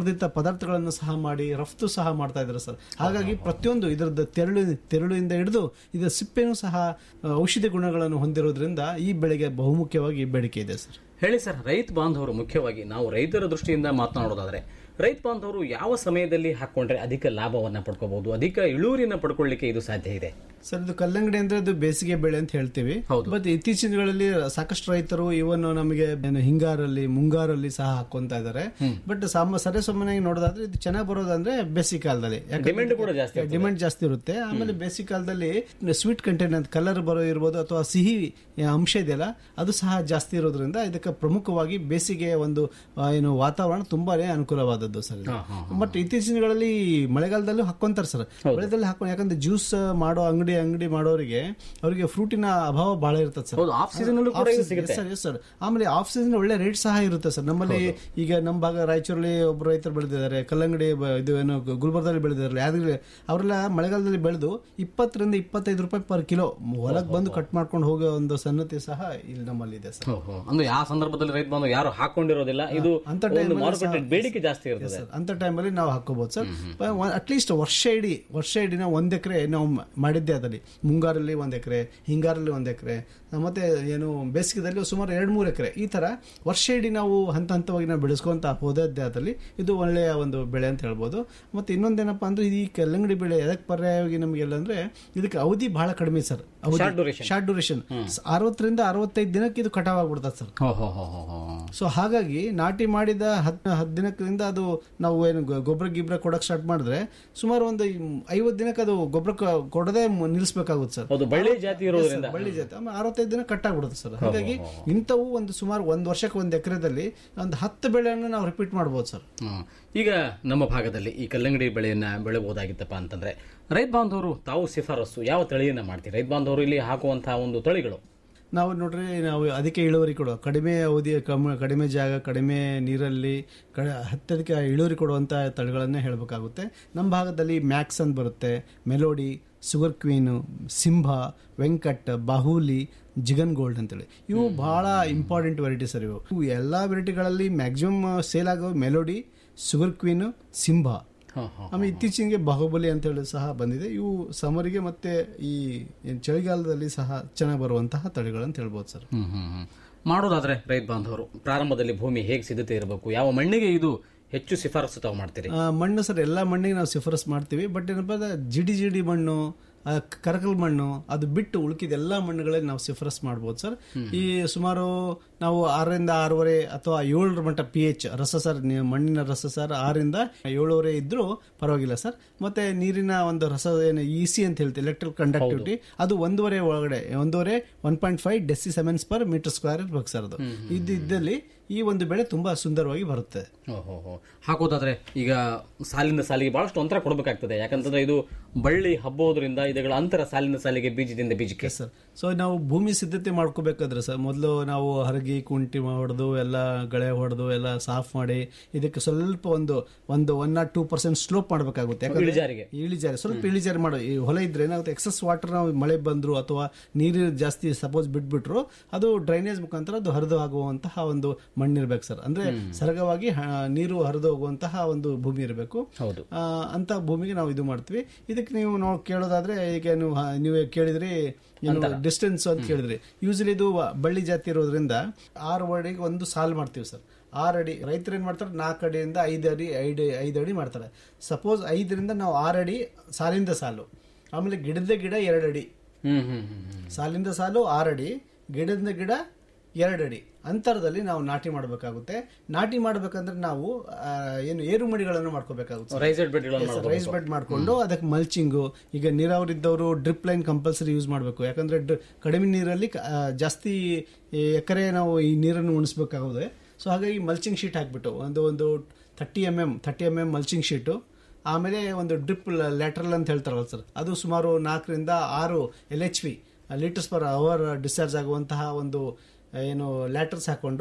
ಸಂಸ್ಕೃತಿತ ಪದಾರ್ಥಗಳನ್ನು ಸಹ ಮಾಡಿ ರಫ್ತು ಸಹ ಮಾಡ್ತಾ ಇದ್ದಾರೆ ಸರ್ ಹಾಗಾಗಿ ಪ್ರತಿಯೊಂದು ಇದರದ ತೆರಳು ತೆರಳುಯಿಂದ ಹಿಡಿದು ಇದರ ಸಿಪ್ಪೆನೂ ಸಹ ಆ, ಔಷಧಿ ಗುಣಗಳನ್ನು ಹೊಂದಿರೋದ್ರಿಂದ ಈ ಬೆಳೆಗೆ ಬಹುಮುಖ್ಯವಾಗಿ ಬೇಡಿಕೆ ಇದೆ ಸರ್ ಹೇಳಿ ಸರ್ ರೈತ ಬಾಂಧವರು ಮುಖ್ಯವಾಗಿ ನಾವು ರೈತರ ದೃಷ್ಟಿಯಿಂದ ಮಾತನಾಡೋದಾದ್ರೆ ರೈತ ಬಾಂಧವರು ಯಾವ ಸಮಯದಲ್ಲಿ ಹಾಕೊಂಡ್ರೆ ಅಧಿಕ ಲಾಭವನ್ನ ಪಡ್ಕೋಬಹುದು ಅಧಿಕ ಇಳುವರಿನ ಪಡ್ಕೊಳ್ಳಿಕ್ಕೆ ಇದು ಸಾಧ್ಯ ಇದೆ ಸರ್ ಇದು ಕಲ್ಲಂಗಡಿ ಅಂದ್ರೆ ಅದು ಬೇಸಿಗೆ ಬೆಳೆ ಅಂತ ಹೇಳ್ತೀವಿ ಬಟ್ ಇತ್ತೀಚಿನ ದಿನಗಳಲ್ಲಿ ಸಾಕಷ್ಟು ರೈತರು ಇವನ್ ನಮಗೆ ಏನು ಹಿಂಗಾರಲ್ಲಿ ಮುಂಗಾರಲ್ಲಿ ಸಹ ಹಾಕೊಂತ ಇದ್ದಾರೆ ಬಟ್ ಸಾಮ ಸರಿ ಸಾಮಾನ್ಯವಾಗಿ ನೋಡೋದಾದ್ರೆ ಇದು ಚೆನ್ನಾಗಿ ಬರೋದಂದ್ರೆ ಬೇಸಿಗೆ ಕಾಲದಲ್ಲಿ Demand ಕೂಡ ಜಾಸ್ತಿ ಇರ್ತದೆ. ಡಿಮ್ಯಾಂಡ್ ಜಾಸ್ತಿ ಇರುತ್ತೆ ಆಮೇಲೆ ಬೇಸಿಗೆ ಕಾಲದಲ್ಲಿ ಸ್ವೀಟ್ ಕಂಟೆಂಟ್ ಅಂತ ಕಲರ್ ಬರೋ ಇರ್ಬೋದು ಅಥವಾ ಸಿಹಿ ಅಂಶ ಇದೆಯಲ್ಲ ಅದು ಸಹ ಜಾಸ್ತಿ ಇರೋದ್ರಿಂದ ಇದಕ್ಕೆ ಪ್ರಮುಖವಾಗಿ ಬೇಸಿಗೆ ಒಂದು ಆ, ಏನು ವಾತಾವರಣ ತುಂಬಾನೇ ಅನುಕೂಲವಾದದ್ದು ಸರ್ ಇದು. ಬಟ್ ಇತ್ತೀಚಿನ ದಿನಗಳಲ್ಲಿ ಮಳೆಗಾಲದಲ್ಲೂ ಹಾಕೊಂತಾರೆ ಸರ್ ಮಳೆಗಾಲದಲ್ಲಿ ಹಾಕೊಂಡು ಯಾಕಂದ್ರೆ ಜ್ಯೂಸ್ ಮಾಡೋ ಅಂಗಡಿ ಅಂಗಡಿ ಮಾಡೋರಿಗೆ ಅವರಿಗೆ ಫ್ರೂಟಿನ ಅಭಾವ ಬಹಳ ಇರ್ತದೆ ಸರ್ ಹೌದು, off season ಅಲ್ಲೂ ಕೂಡ ಇದು ಸಿಗುತ್ತೆ. ಸರ್ ಸರ್ ಆಮೇಲೆ ಆಫ್ ಸೀಸನ್ ಒಳ್ಳೆ ರೇಟ್ ಸಹ ಇರುತ್ತೆ ಸರ್ ನಮ್ಮಲ್ಲಿ ಈಗ ನಮ್ಮ ಭಾಗ ರಾಯಚೂರಲ್ಲಿ ಒಬ್ಬರು ರೈತರು ಬೆಳೆದಿದ್ದಾರೆ ಕಲ್ಲಂಗಡಿ ಬ- ಇದು ಏನು ಗುಲ್ಬರ್ಗದಲ್ಲಿ ಬೆಳೆದಿದ್ದಾರೆ ಯಾವ್ದು ಅವರೆಲ್ಲ ಮಳೆಗಾಲದಲ್ಲಿ ಬೆಳೆದು ಇಪ್ಪತ್ತರಿಂದ ಇಪ್ಪತ್ತೈದು ರೂಪಾಯಿ ಪರ್ ಕಿಲೋ ಹೊಲಕ್ಕೆ ಬಂದು ಕಟ್ ಮಾಡ್ಕೊಂಡು ಹೋಗೋ ಒಂದು ಸನ್ನತಿ ಸಹ ಇಲ್ಲಿ ನಮ್ಮಲ್ಲಿ ಇದೆ ಸರ್ ಓಹೋ. ಅಂದ್ರೆ ಆ ಸಂದರ್ಭದಲ್ಲಿ ರೈತ ಬಾಂಧವ ಯಾರು ಹಾಕೊಂಡಿರೋದಿಲ್ಲ ಇದು ಅಂತ ಒಂದು ಟೈಮಲ್ಲಿ ಮಾರುಕಟ್ಟೆ ಸಹ- ಬೇಡಿಕೆ ಜಾಸ್ತಿ ಇರ್ತದೆ ಸರ್ ಅಂತ ಟೈಮಲ್ಲಿ ನಾವು ಹಾಕೋಬಹುದು ಸರ್ ಅಟ್ಲೀಸ್ಟ್ ವರ್ಷ ಇಡೀ ವರ್ಷ ಇಡೀ ನಾವು ಒಂದ್ ಎಕರೆ ನಾವು ಮ- ಮಾಡಿದ್ದೆ ಅದಲ್ಲಿ ಮುಂಗಾರಲ್ಲಿ ಒಂದ್ ಎಕರೆ ಹಿಂಗಾರಲ್ಲಿ ಒಂದ್ ಎಕರೆ ಮತ್ತೆ ಏನು ಬೇಸಿಗೆದಲ್ಲಿ ಸುಮಾರು ಎರಡ್ ಮೂರು ಎಕರೆ ಈ ತರ ವರ್ಷ ಇಡೀ ನಾವು ಹಂತ ಹಂತವಾಗಿ ನಾವು ಬೆಳೆಸ್ಕೊಂತ ಹೋದದ್ದೇ ಅದಲ್ಲಿ ಇದು ಒಳ್ಳೆಯ ಒಂದು ಬೆಳೆ ಅಂತ ಹೇಳ್ಬೋದು ಮತ್ತೆ ಇನ್ನೊಂದೇನಪ್ಪ ಅಂದ್ರೆ ಈ ಕಲ್ಲಂಗಡಿ ಬೆಳೆ ಎದಕ್ಕೆ ಪರ್ಯಾಯವಾಗಿ ನಮಗೆಲ್ಲ ಅಂದ್ರೆ ಇದಕ್ಕೆ ಅವಧಿ ಬಹಳ ಕಡಿಮೆ sir Short duration. Short duration ಅರವತ್ತರಿಂದ ಅರವತ್ತೈದು ದಿನಕ್ಕೆ ಇದು ಕಟಾವ್ ಆಗ್ಬಿಡ್ತದೆ ಸರ್ ಓಹೋ ಹೋ ಹೋ ಹೋ. ಸೊ ಹಾಗಾಗಿ ನಾಟಿ ಮಾಡಿದ ಹತ್ ಹತ್ತು ದಿನದಿಂದ ಅದು ನಾವು ಏನು ಗೊ- ಗೊಬ್ಬರ ಗಿಬ್ಬರ ಕೊಡಕ್ ಸ್ಟಾರ್ಟ್ ಮಾಡಿದ್ರೆ ಸುಮಾರು ಒಂದು ಐವತ್ತು ದಿನಕ್ಕೆ ಅದು ಗೊಬ್ಬರ ಕ- ಕೊಡದೆ ಮ- ನಿಲ್ಲಿಸ್ಬೇಕಾಗುತ್ತೆ ಸರ್ ಹೌದು ಬಳ್ಳಿ ಜಾತಿ ಇರೋದ್ರಿಂದ ಬಳ್ಳಿ ಜಾತಿ ಆಮೇಲೆ ಅರವತ್ತೈದು ದಿನ ಕಟ್ ಆಗ್ಬಿಡುತ್ತೆ ಸರ್ ಹಾಗಾಗಿ ಇಂಥವು ಒಂದು ಸುಮಾರು ಒಂದು ವರ್ಷಕ್ಕೆ ಒಂದು ಎಕರೆದಲ್ಲಿ ಒಂದು ಹತ್ತು ಬೆಳೆಯನ್ನು ನಾವು ರಿಪೀಟ್ ಮಾಡ್ಬೋದು ಸರ್ ಹ್ಮ್. ಈಗ ನಮ್ಮ ಭಾಗದಲ್ಲಿ ಈ ಕಲ್ಲಂಗಡಿ ಬೆಳೆಯನ್ನ ಬೆಳೆಬಹುದಾಗಿತ್ತಪ್ಪ ಅಂತಂದ್ರೆ ರೈತ ಬಾಂಧವರು ತಾವು ಶಿಫಾರಸು ಯಾವ ತಳಿಯನ್ನ ಮಾಡ್ತೀರಿ ರೈತ ಬಾಂಧವರು ಇಲ್ಲಿ ಹಾಕುವಂತಹ ಒಂದು ತಳಿಗಳು ನಾವು ನೋಡ್ರಿ ನಾವು ಅದಕ್ಕೆ ಇಳುವರಿ ಕೊಡುವ ಕಡಿಮೆ ಅವಧಿಯ ಕಮ್- ಕಡಿಮೆ ಜಾಗ ಕಡಿಮೆ ನೀರಲ್ಲಿ ಕಡ ಅತ್ಯಧಿಕ ಇಳುವರಿ ಕೊಡುವಂಥ ತಳಿಗಳನ್ನೇ ಹೇಳಬೇಕಾಗುತ್ತೆ ನಮ್ಮ ಭಾಗದಲ್ಲಿ ಮ್ಯಾಕ್ಸ್ ಅಂತ ಬರುತ್ತೆ melody sugar queen Simha Venkat Bahubali ಜಿಗನ್ ಗೋಲ್ಡ್ ಅಂತೇಳಿ ಇವು ಬಹಳ ಇಂಪಾರ್ಟೆಂಟ್ ವೆರೈಟಿ ಸರ್ ಇವು ಇವು ಎಲ್ಲ ವೆರೈಟಿಗಳಲ್ಲಿ ಮ್ಯಾಕ್ಸಿಮಮ್ ಸೇಲ್ ಆಗೋ ಮೆಲೋಡಿ ಸುಗರ್ ಕ್ವೀನು ಸಿಂಹ ಆಮೇಲೆ ಇತ್ತೀಚೆಗೆ ಬಾಹುಬಲಿ ಅಂತ ಹೇಳಿ ಸಹ ಬಂದಿದೆ ಇವು ಸಮರಿಗೆ ಮತ್ತೆ ಈ ಏನ್ ಚಳಿಗಾಲದಲ್ಲಿ ಸಹ ಚೆನ್ನಾಗಿ ಬರುವಂತಹ ತಳಿಗಳು ಅಂತ ಹೇಳ್ಬೋದು ಸರ್ ಹ್ಮ್ ಹ್ಮ್ ಹ್ಮ್. ಮಾಡೋದಾದ್ರೆ ರೈತ ಬಾಂಧವರು ಪ್ರಾರಂಭದಲ್ಲಿ ಭೂಮಿ ಹೇಗೆ ಸಿದ್ಧತೆ ಇರಬೇಕು ಯಾವ ಮಣ್ಣಿಗೆ ಇದು ಹೆಚ್ಚು ಶಿಫಾರಸು ತಾವು ಮಾಡ್ತೀರಿ ಆ, ಮಣ್ಣು ಸರ್ ಎಲ್ಲ ಮಣ್ಣಿಗೆ ನಾವು ಶಿಫಾರಸ್ ಮಾಡ್ತೀವಿ ಬಟ್ ಏನಪ್ಪ ಅಂದ್ರೆ ಜಿಡಿ ಜಿಡಿ ಮಣ್ಣು ಆ, ಕರಕಲ್ ಮಣ್ಣು ಅದು ಬಿಟ್ಟು ಉಳ್ಕಿದ ಎಲ್ಲ ಮಣ್ಣುಗಳಲ್ಲಿ ನಾವು ಶಿಫಾರಸ್ ಮಾಡ್ಬೋದು ಸರ್ ಈ ಸುಮಾರು ನಾವು ಆರರಿಂದ ಆರೂವರೆ ಅಥವಾ ಏಳರ ಮಟ್ಟ ಪಿ ಎಚ್ ರಸ ಸರ್ ನೀವು ಮಣ್ಣಿನ ರಸ ಸರ್ ಆರರಿಂದ ಏಳುವರೆ ಇದ್ರೂ ಪರವಾಗಿಲ್ಲ ಸರ್ ಮತ್ತೆ ನೀರಿನ ಒಂದು ರಸ ಏನು ಇ ಸಿ ಅಂತ ಹೇಳ್ತೀವಿ ಎಲೆಕ್ಟ್ರಿಕ್ ಕಂಡಕ್ಟಿವಿಟಿ ಅದು ಒಂದೂವರೆ ಒಳಗಡೆ ಒಂದೂವರೆ one point five decisiemens per metre square ಇರ್ಬೇಕು ಸರ್ ಅದು ಇದ್ದಲ್ಲಿ ಈ ಒಂದು ಬೆಳೆ ತುಂಬಾ ಸುಂದರವಾಗಿ ಬರುತ್ತೆ ಓಹೋ ಹೋ. ಹಾಕೋದಾದ್ರೆ ಈಗ ಸಾಲಿನ ಸಾಲಿಗೆ ಬಹಳಷ್ಟು ಅಂತರ ಕೊಡಬೇಕಾಗ್ತದೆ ಯಾಕಂತಂದ್ರೆ ಇದು ಬಳ್ಳಿ ಹಬ್ಬೋದ್ರಿಂದ ಇದಗಳ ಅಂತರ ಸಾಲಿನ ಸಾಲಿಗೆ ಬೀಜದಿಂದ ಬೀಜಕ್ಕೆ ಸರ್ ಸೊ ನಾವು ಭೂಮಿ ಸಿದ್ಧತೆ ಮಾಡ್ಕೋಬೇಕಾದ್ರೆ ಸರ್ ಮೊದಲು ನಾವು ಹರಗಿ ಕುಂಟಿ ಹೊಡೆದು ಎಲ್ಲ ಗಳೆ ಹೊಡೆದು ಎಲ್ಲ ಸಾಫ್ ಮಾಡಿ ಇದಕ್ಕೆ ಸ್ವಲ್ಪ ಒಂದು ಒಂದು one not two percent slope ಮಾಡಬೇಕಾಗುತ್ತೆ ಇಳಿಜಾರಿಗೆ. ಇಳಿಜಾರಿ ಸ್ವಲ್ಪ ಇಳಿಜಾರಿ ಮಾಡೋ ಈ ಹೊಲ ಇದ್ರೆ ಏನಾಗುತ್ತೆ ಎಕ್ಸಸ್ ವಾಟರ್ ನಾವು ಮಳೆ ಬಂದ್ರು ಅಥವಾ ನೀರು ಜಾಸ್ತಿ ಸಪೋಸ್ ಬಿಟ್ಬಿಟ್ರು ಅದು ಡ್ರೈನೇಜ್ ಮುಖಾಂತರ ಅದು ಹರಿದು ಆಗುವಂತಹ ಒಂದು ಮಣ್ಣಿರ್ಬೇಕು ಸರ್ ಅಂದ್ರೆ ಸರಗವಾಗಿ ಹ- ನೀರು ಹರಿದು ಹೋಗುವಂತಹ ಒಂದು ಭೂಮಿ ಇರಬೇಕು ಹೌದು ಆ, ಅಂತ ಭೂಮಿಗೆ ನಾವು ಇದು ಮಾಡ್ತೀವಿ ಇದಕ್ಕೆ ನೀವು ನಾವು ಕೇಳೋದಾದ್ರೆ ಈಗ ನೀವು ಹ- ನೀವು ಕೇಳಿದ್ರಿ ಡಿಸ್ಟೆನ್ಸ್ ಅಂತ ಕೇಳಿದ್ರಿ ಯೂಸಲಿ ಇದು ಬಳ್ಳಿ ಜಾತಿ ಇರೋದ್ರಿಂದ ಆರು ಅಡಿಗೆ ಒಂದು ಸಾಲ್ ಮಾಡ್ತೀವಿ ಸರ್ ಆರು ಅಡಿ ರೈತರು ಏನ್ ಮಾಡ್ತಾರೆ ನಾಲ್ಕು ಅಡಿಯಿಂದ ಐದು ಅಡಿ ಐದು ಐದು ಅಡಿ ಮಾಡ್ತಾರೆ ಸಪೋಸ್ ಐದರಿಂದ ನಾವು ಆರು ಅಡಿ ಸಾಲಿಂದ ಸಾಲು ಆಮೇಲೆ ಗಿಡದ ಗಿಡ ಎರಡು ಅಡಿ ಹ್ಮ್ ಹ್ಮ್ ಹ್ಮ್ ಹ್ಮ್. ಸಾಲಿಂದ ಸಾಲು ಆರು ಅಡಿ ಗಿಡದಿಂದ ಗಿಡ ಎರಡು ಅಡಿ ಅಂತರದಲ್ಲಿ ನಾವು ನಾಟಿ ಮಾಡಬೇಕಾಗುತ್ತೆ ನಾಟಿ ಮಾಡಬೇಕಂದ್ರೆ ನಾವು ಆ, ಏನು ಏರು ಮಡಿಗಳನ್ನು ಮಾಡ್ಕೋಬೇಕಾಗುತ್ತೆ ರೈಸೆಡ್ ಬೆಡ್ಗಳನ್ನು ಮಾಡ್ಕೋಬೇಕು. ರೈಸ್ ಬೆಡ್ ಮಾಡ್ಕೊಂಡು ಅದಕ್ಕೆ ಮಲ್ಚಿಂಗು ಈಗ ನೀರಾವರಿ ಇದ್ದವರು ಡ್ರಿಪ್ ಲೈನ್ ಕಂಪಲ್ಸರಿ ಯೂಸ್ ಮಾಡಬೇಕು ಯಾಕಂದ್ರೆ ಡ್ರಿ- ಕಡಿಮೆ ನೀರಲ್ಲಿ ಕ- ಆ, ಜಾಸ್ತಿ ಎಕರೆ ನಾವು ಈ ನೀರನ್ನು ಉಣಿಸ್ಬೇಕಾಗುತ್ತೆ ಸೊ ಹಾಗಾಗಿ ಮಲ್ಚಿಂಗ್ ಶೀಟ್ ಹಾಕ್ಬಿಟ್ಟು ಒಂದು ಒಂದು thirty M M thirty M M mulching sheet ಆಮೇಲೆ ಒಂದು ಡ್ರಿಪ್ ಲ್ಯಾಟ್ರಲ್ ಅಂತ ಹೇಳ್ತಾರಲ್ಲ ಸರ್ ಅದು ಸುಮಾರು ನಾಲ್ಕರಿಂದ ಆರು L H P litres per hour discharge ಆಗುವಂತಹ ಒಂದು ಏನು ಲ್ಯಾಟರ್ಸ್ ಹಾಕೊಂಡು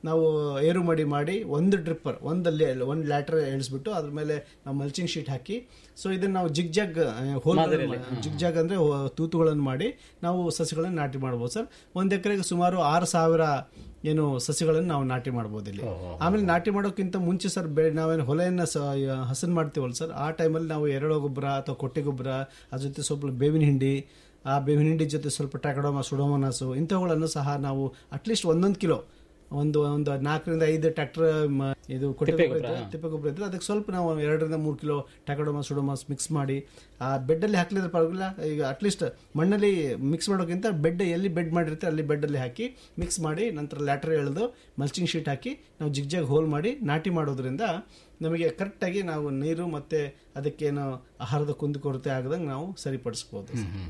ನಾವು ಏರು ಮಡಿ ಮಾಡಿ ಒಂದು ಡ್ರಿಪ್ಪರ್ ಒಂದಲ್ಲಿ ಒಂದು ಲ್ಯಾಟರ್ ಎಳಿಸ್ಬಿಟ್ಟು ಅದ್ರ ಮೇಲೆ ನಾವು ಮಲ್ಚಿಂಗ್ ಶೀಟ್ ಹಾಕಿ ಸೊ ಇದನ್ನ ನಾವು ಜಿಗ್ ಜಾಗ್ ಹೋಲ್ ಜಿಗ್ ಜಾಗ್ ಅಂದ್ರೆ ಹೋ- ತೂತುಗಳನ್ನು ಮಾಡಿ ನಾವು ಸಸಿಗಳನ್ನು ನಾಟಿ ಮಾಡ್ಬೋದು ಸರ್ ಒಂದ್ ಎಕರೆಗೆ ಸುಮಾರು ಆರು ಸಾವಿರ ಏನು ಸಸಿಗಳನ್ನು ನಾವು ನಾಟಿ ಮಾಡ್ಬೋದು ಇಲ್ಲಿ ಆಮೇಲೆ ನಾಟಿ ಮಾಡೋಕ್ಕಿಂತ ಮುಂಚೆ ಸರ್ ಬೆ ನಾವೇನು ಹೊಲೆಯನ್ನ ಸ ಹಸನ್ ಮಾಡ್ತೀವಲ್ಲ ಸರ್ ಆ ಟೈಮಲ್ಲಿ ನಾವು ಎರೆಹುಳ ಗೊಬ್ಬರ ಅಥವಾ ಕೊಟ್ಟೆ ಗೊಬ್ಬರ ಅದ್ರ ಜೊತೆ ಸ್ವಲ್ಪ ಬೇವಿನ ಹಿಂಡಿ ಆ ಬೇವಿನ ಹಿಂಡಿ ಜೊತೆ ಸ್ವಲ್ಪ ಟ್ಯಾಕಡೋಮ ಸುಡೋಮನಸು ಇಂಥವುಗಳನ್ನು ಸಹ ನಾವು ಅಟ್ಲೀಸ್ಟ್ ಒಂದೊಂದು ಕಿಲೋ ಒಂದು ಒಂದು ನಾಲ್ಕರಿಂದ ಐದು ಟ್ರ್ಯಾಕ್ಟರ್ ಇದು ಕೊಟ್ಟೆ ಗೊಬ್ಬರ ಇದ್ರೆ ತಿಪ್ಪೆ ಗೊಬ್ಬರ ಇದ್ರೆ ಅದಕ್ಕೆ ಸ್ವಲ್ಪ ನಾವು ಎರಡರಿಂದ ಮೂರು ಕಿಲೋ ಟ್ಯಾಕಡೋಮಸ್ ಸುಡೋಮಸ್ ಮಿಕ್ಸ್ ಮಾಡಿ ಆ ಬೆಡ್ಡಲ್ಲಿ ಹಾಕ್ಲಿದ್ರೆ ಪರವಾಗಿಲ್ಲ ಈಗ ಅಟ್ಲೀಸ್ಟ್ ಮಣ್ಣಲ್ಲಿ ಮಿಕ್ಸ್ ಮಾಡೋಕ್ಕಿಂತ ಬೆಡ್ ಎಲ್ಲಿ ಬೆಡ್ ಮಾಡಿರುತ್ತೆ ಅಲ್ಲಿ ಬೆಡ್ಡಲ್ಲಿ ಹಾಕಿ ಮಿಕ್ಸ್ ಮಾಡಿ ನಂತರ ಲ್ಯಾಟರ್ ಎಳೆದು ಮಲ್ಚಿಂಗ್ ಶೀಟ್ ಹಾಕಿ ನಾವು ಜಿಗ್ಜಾಗ್ ಹೋಲ್ ಮಾಡಿ ನಾಟಿ ಮಾಡೋದ್ರಿಂದ ನಮಗೆ ಕರೆಕ್ಟಾಗಿ ನಾವು ನೀರು ಮತ್ತೆ ಅದಕ್ಕೇನು ಆಹಾರದ ಕುಂದುಕೊರತೆ ಆಗದಂಗೆ ನಾವು ಸರಿಪಡಿಸ್ಬೋದು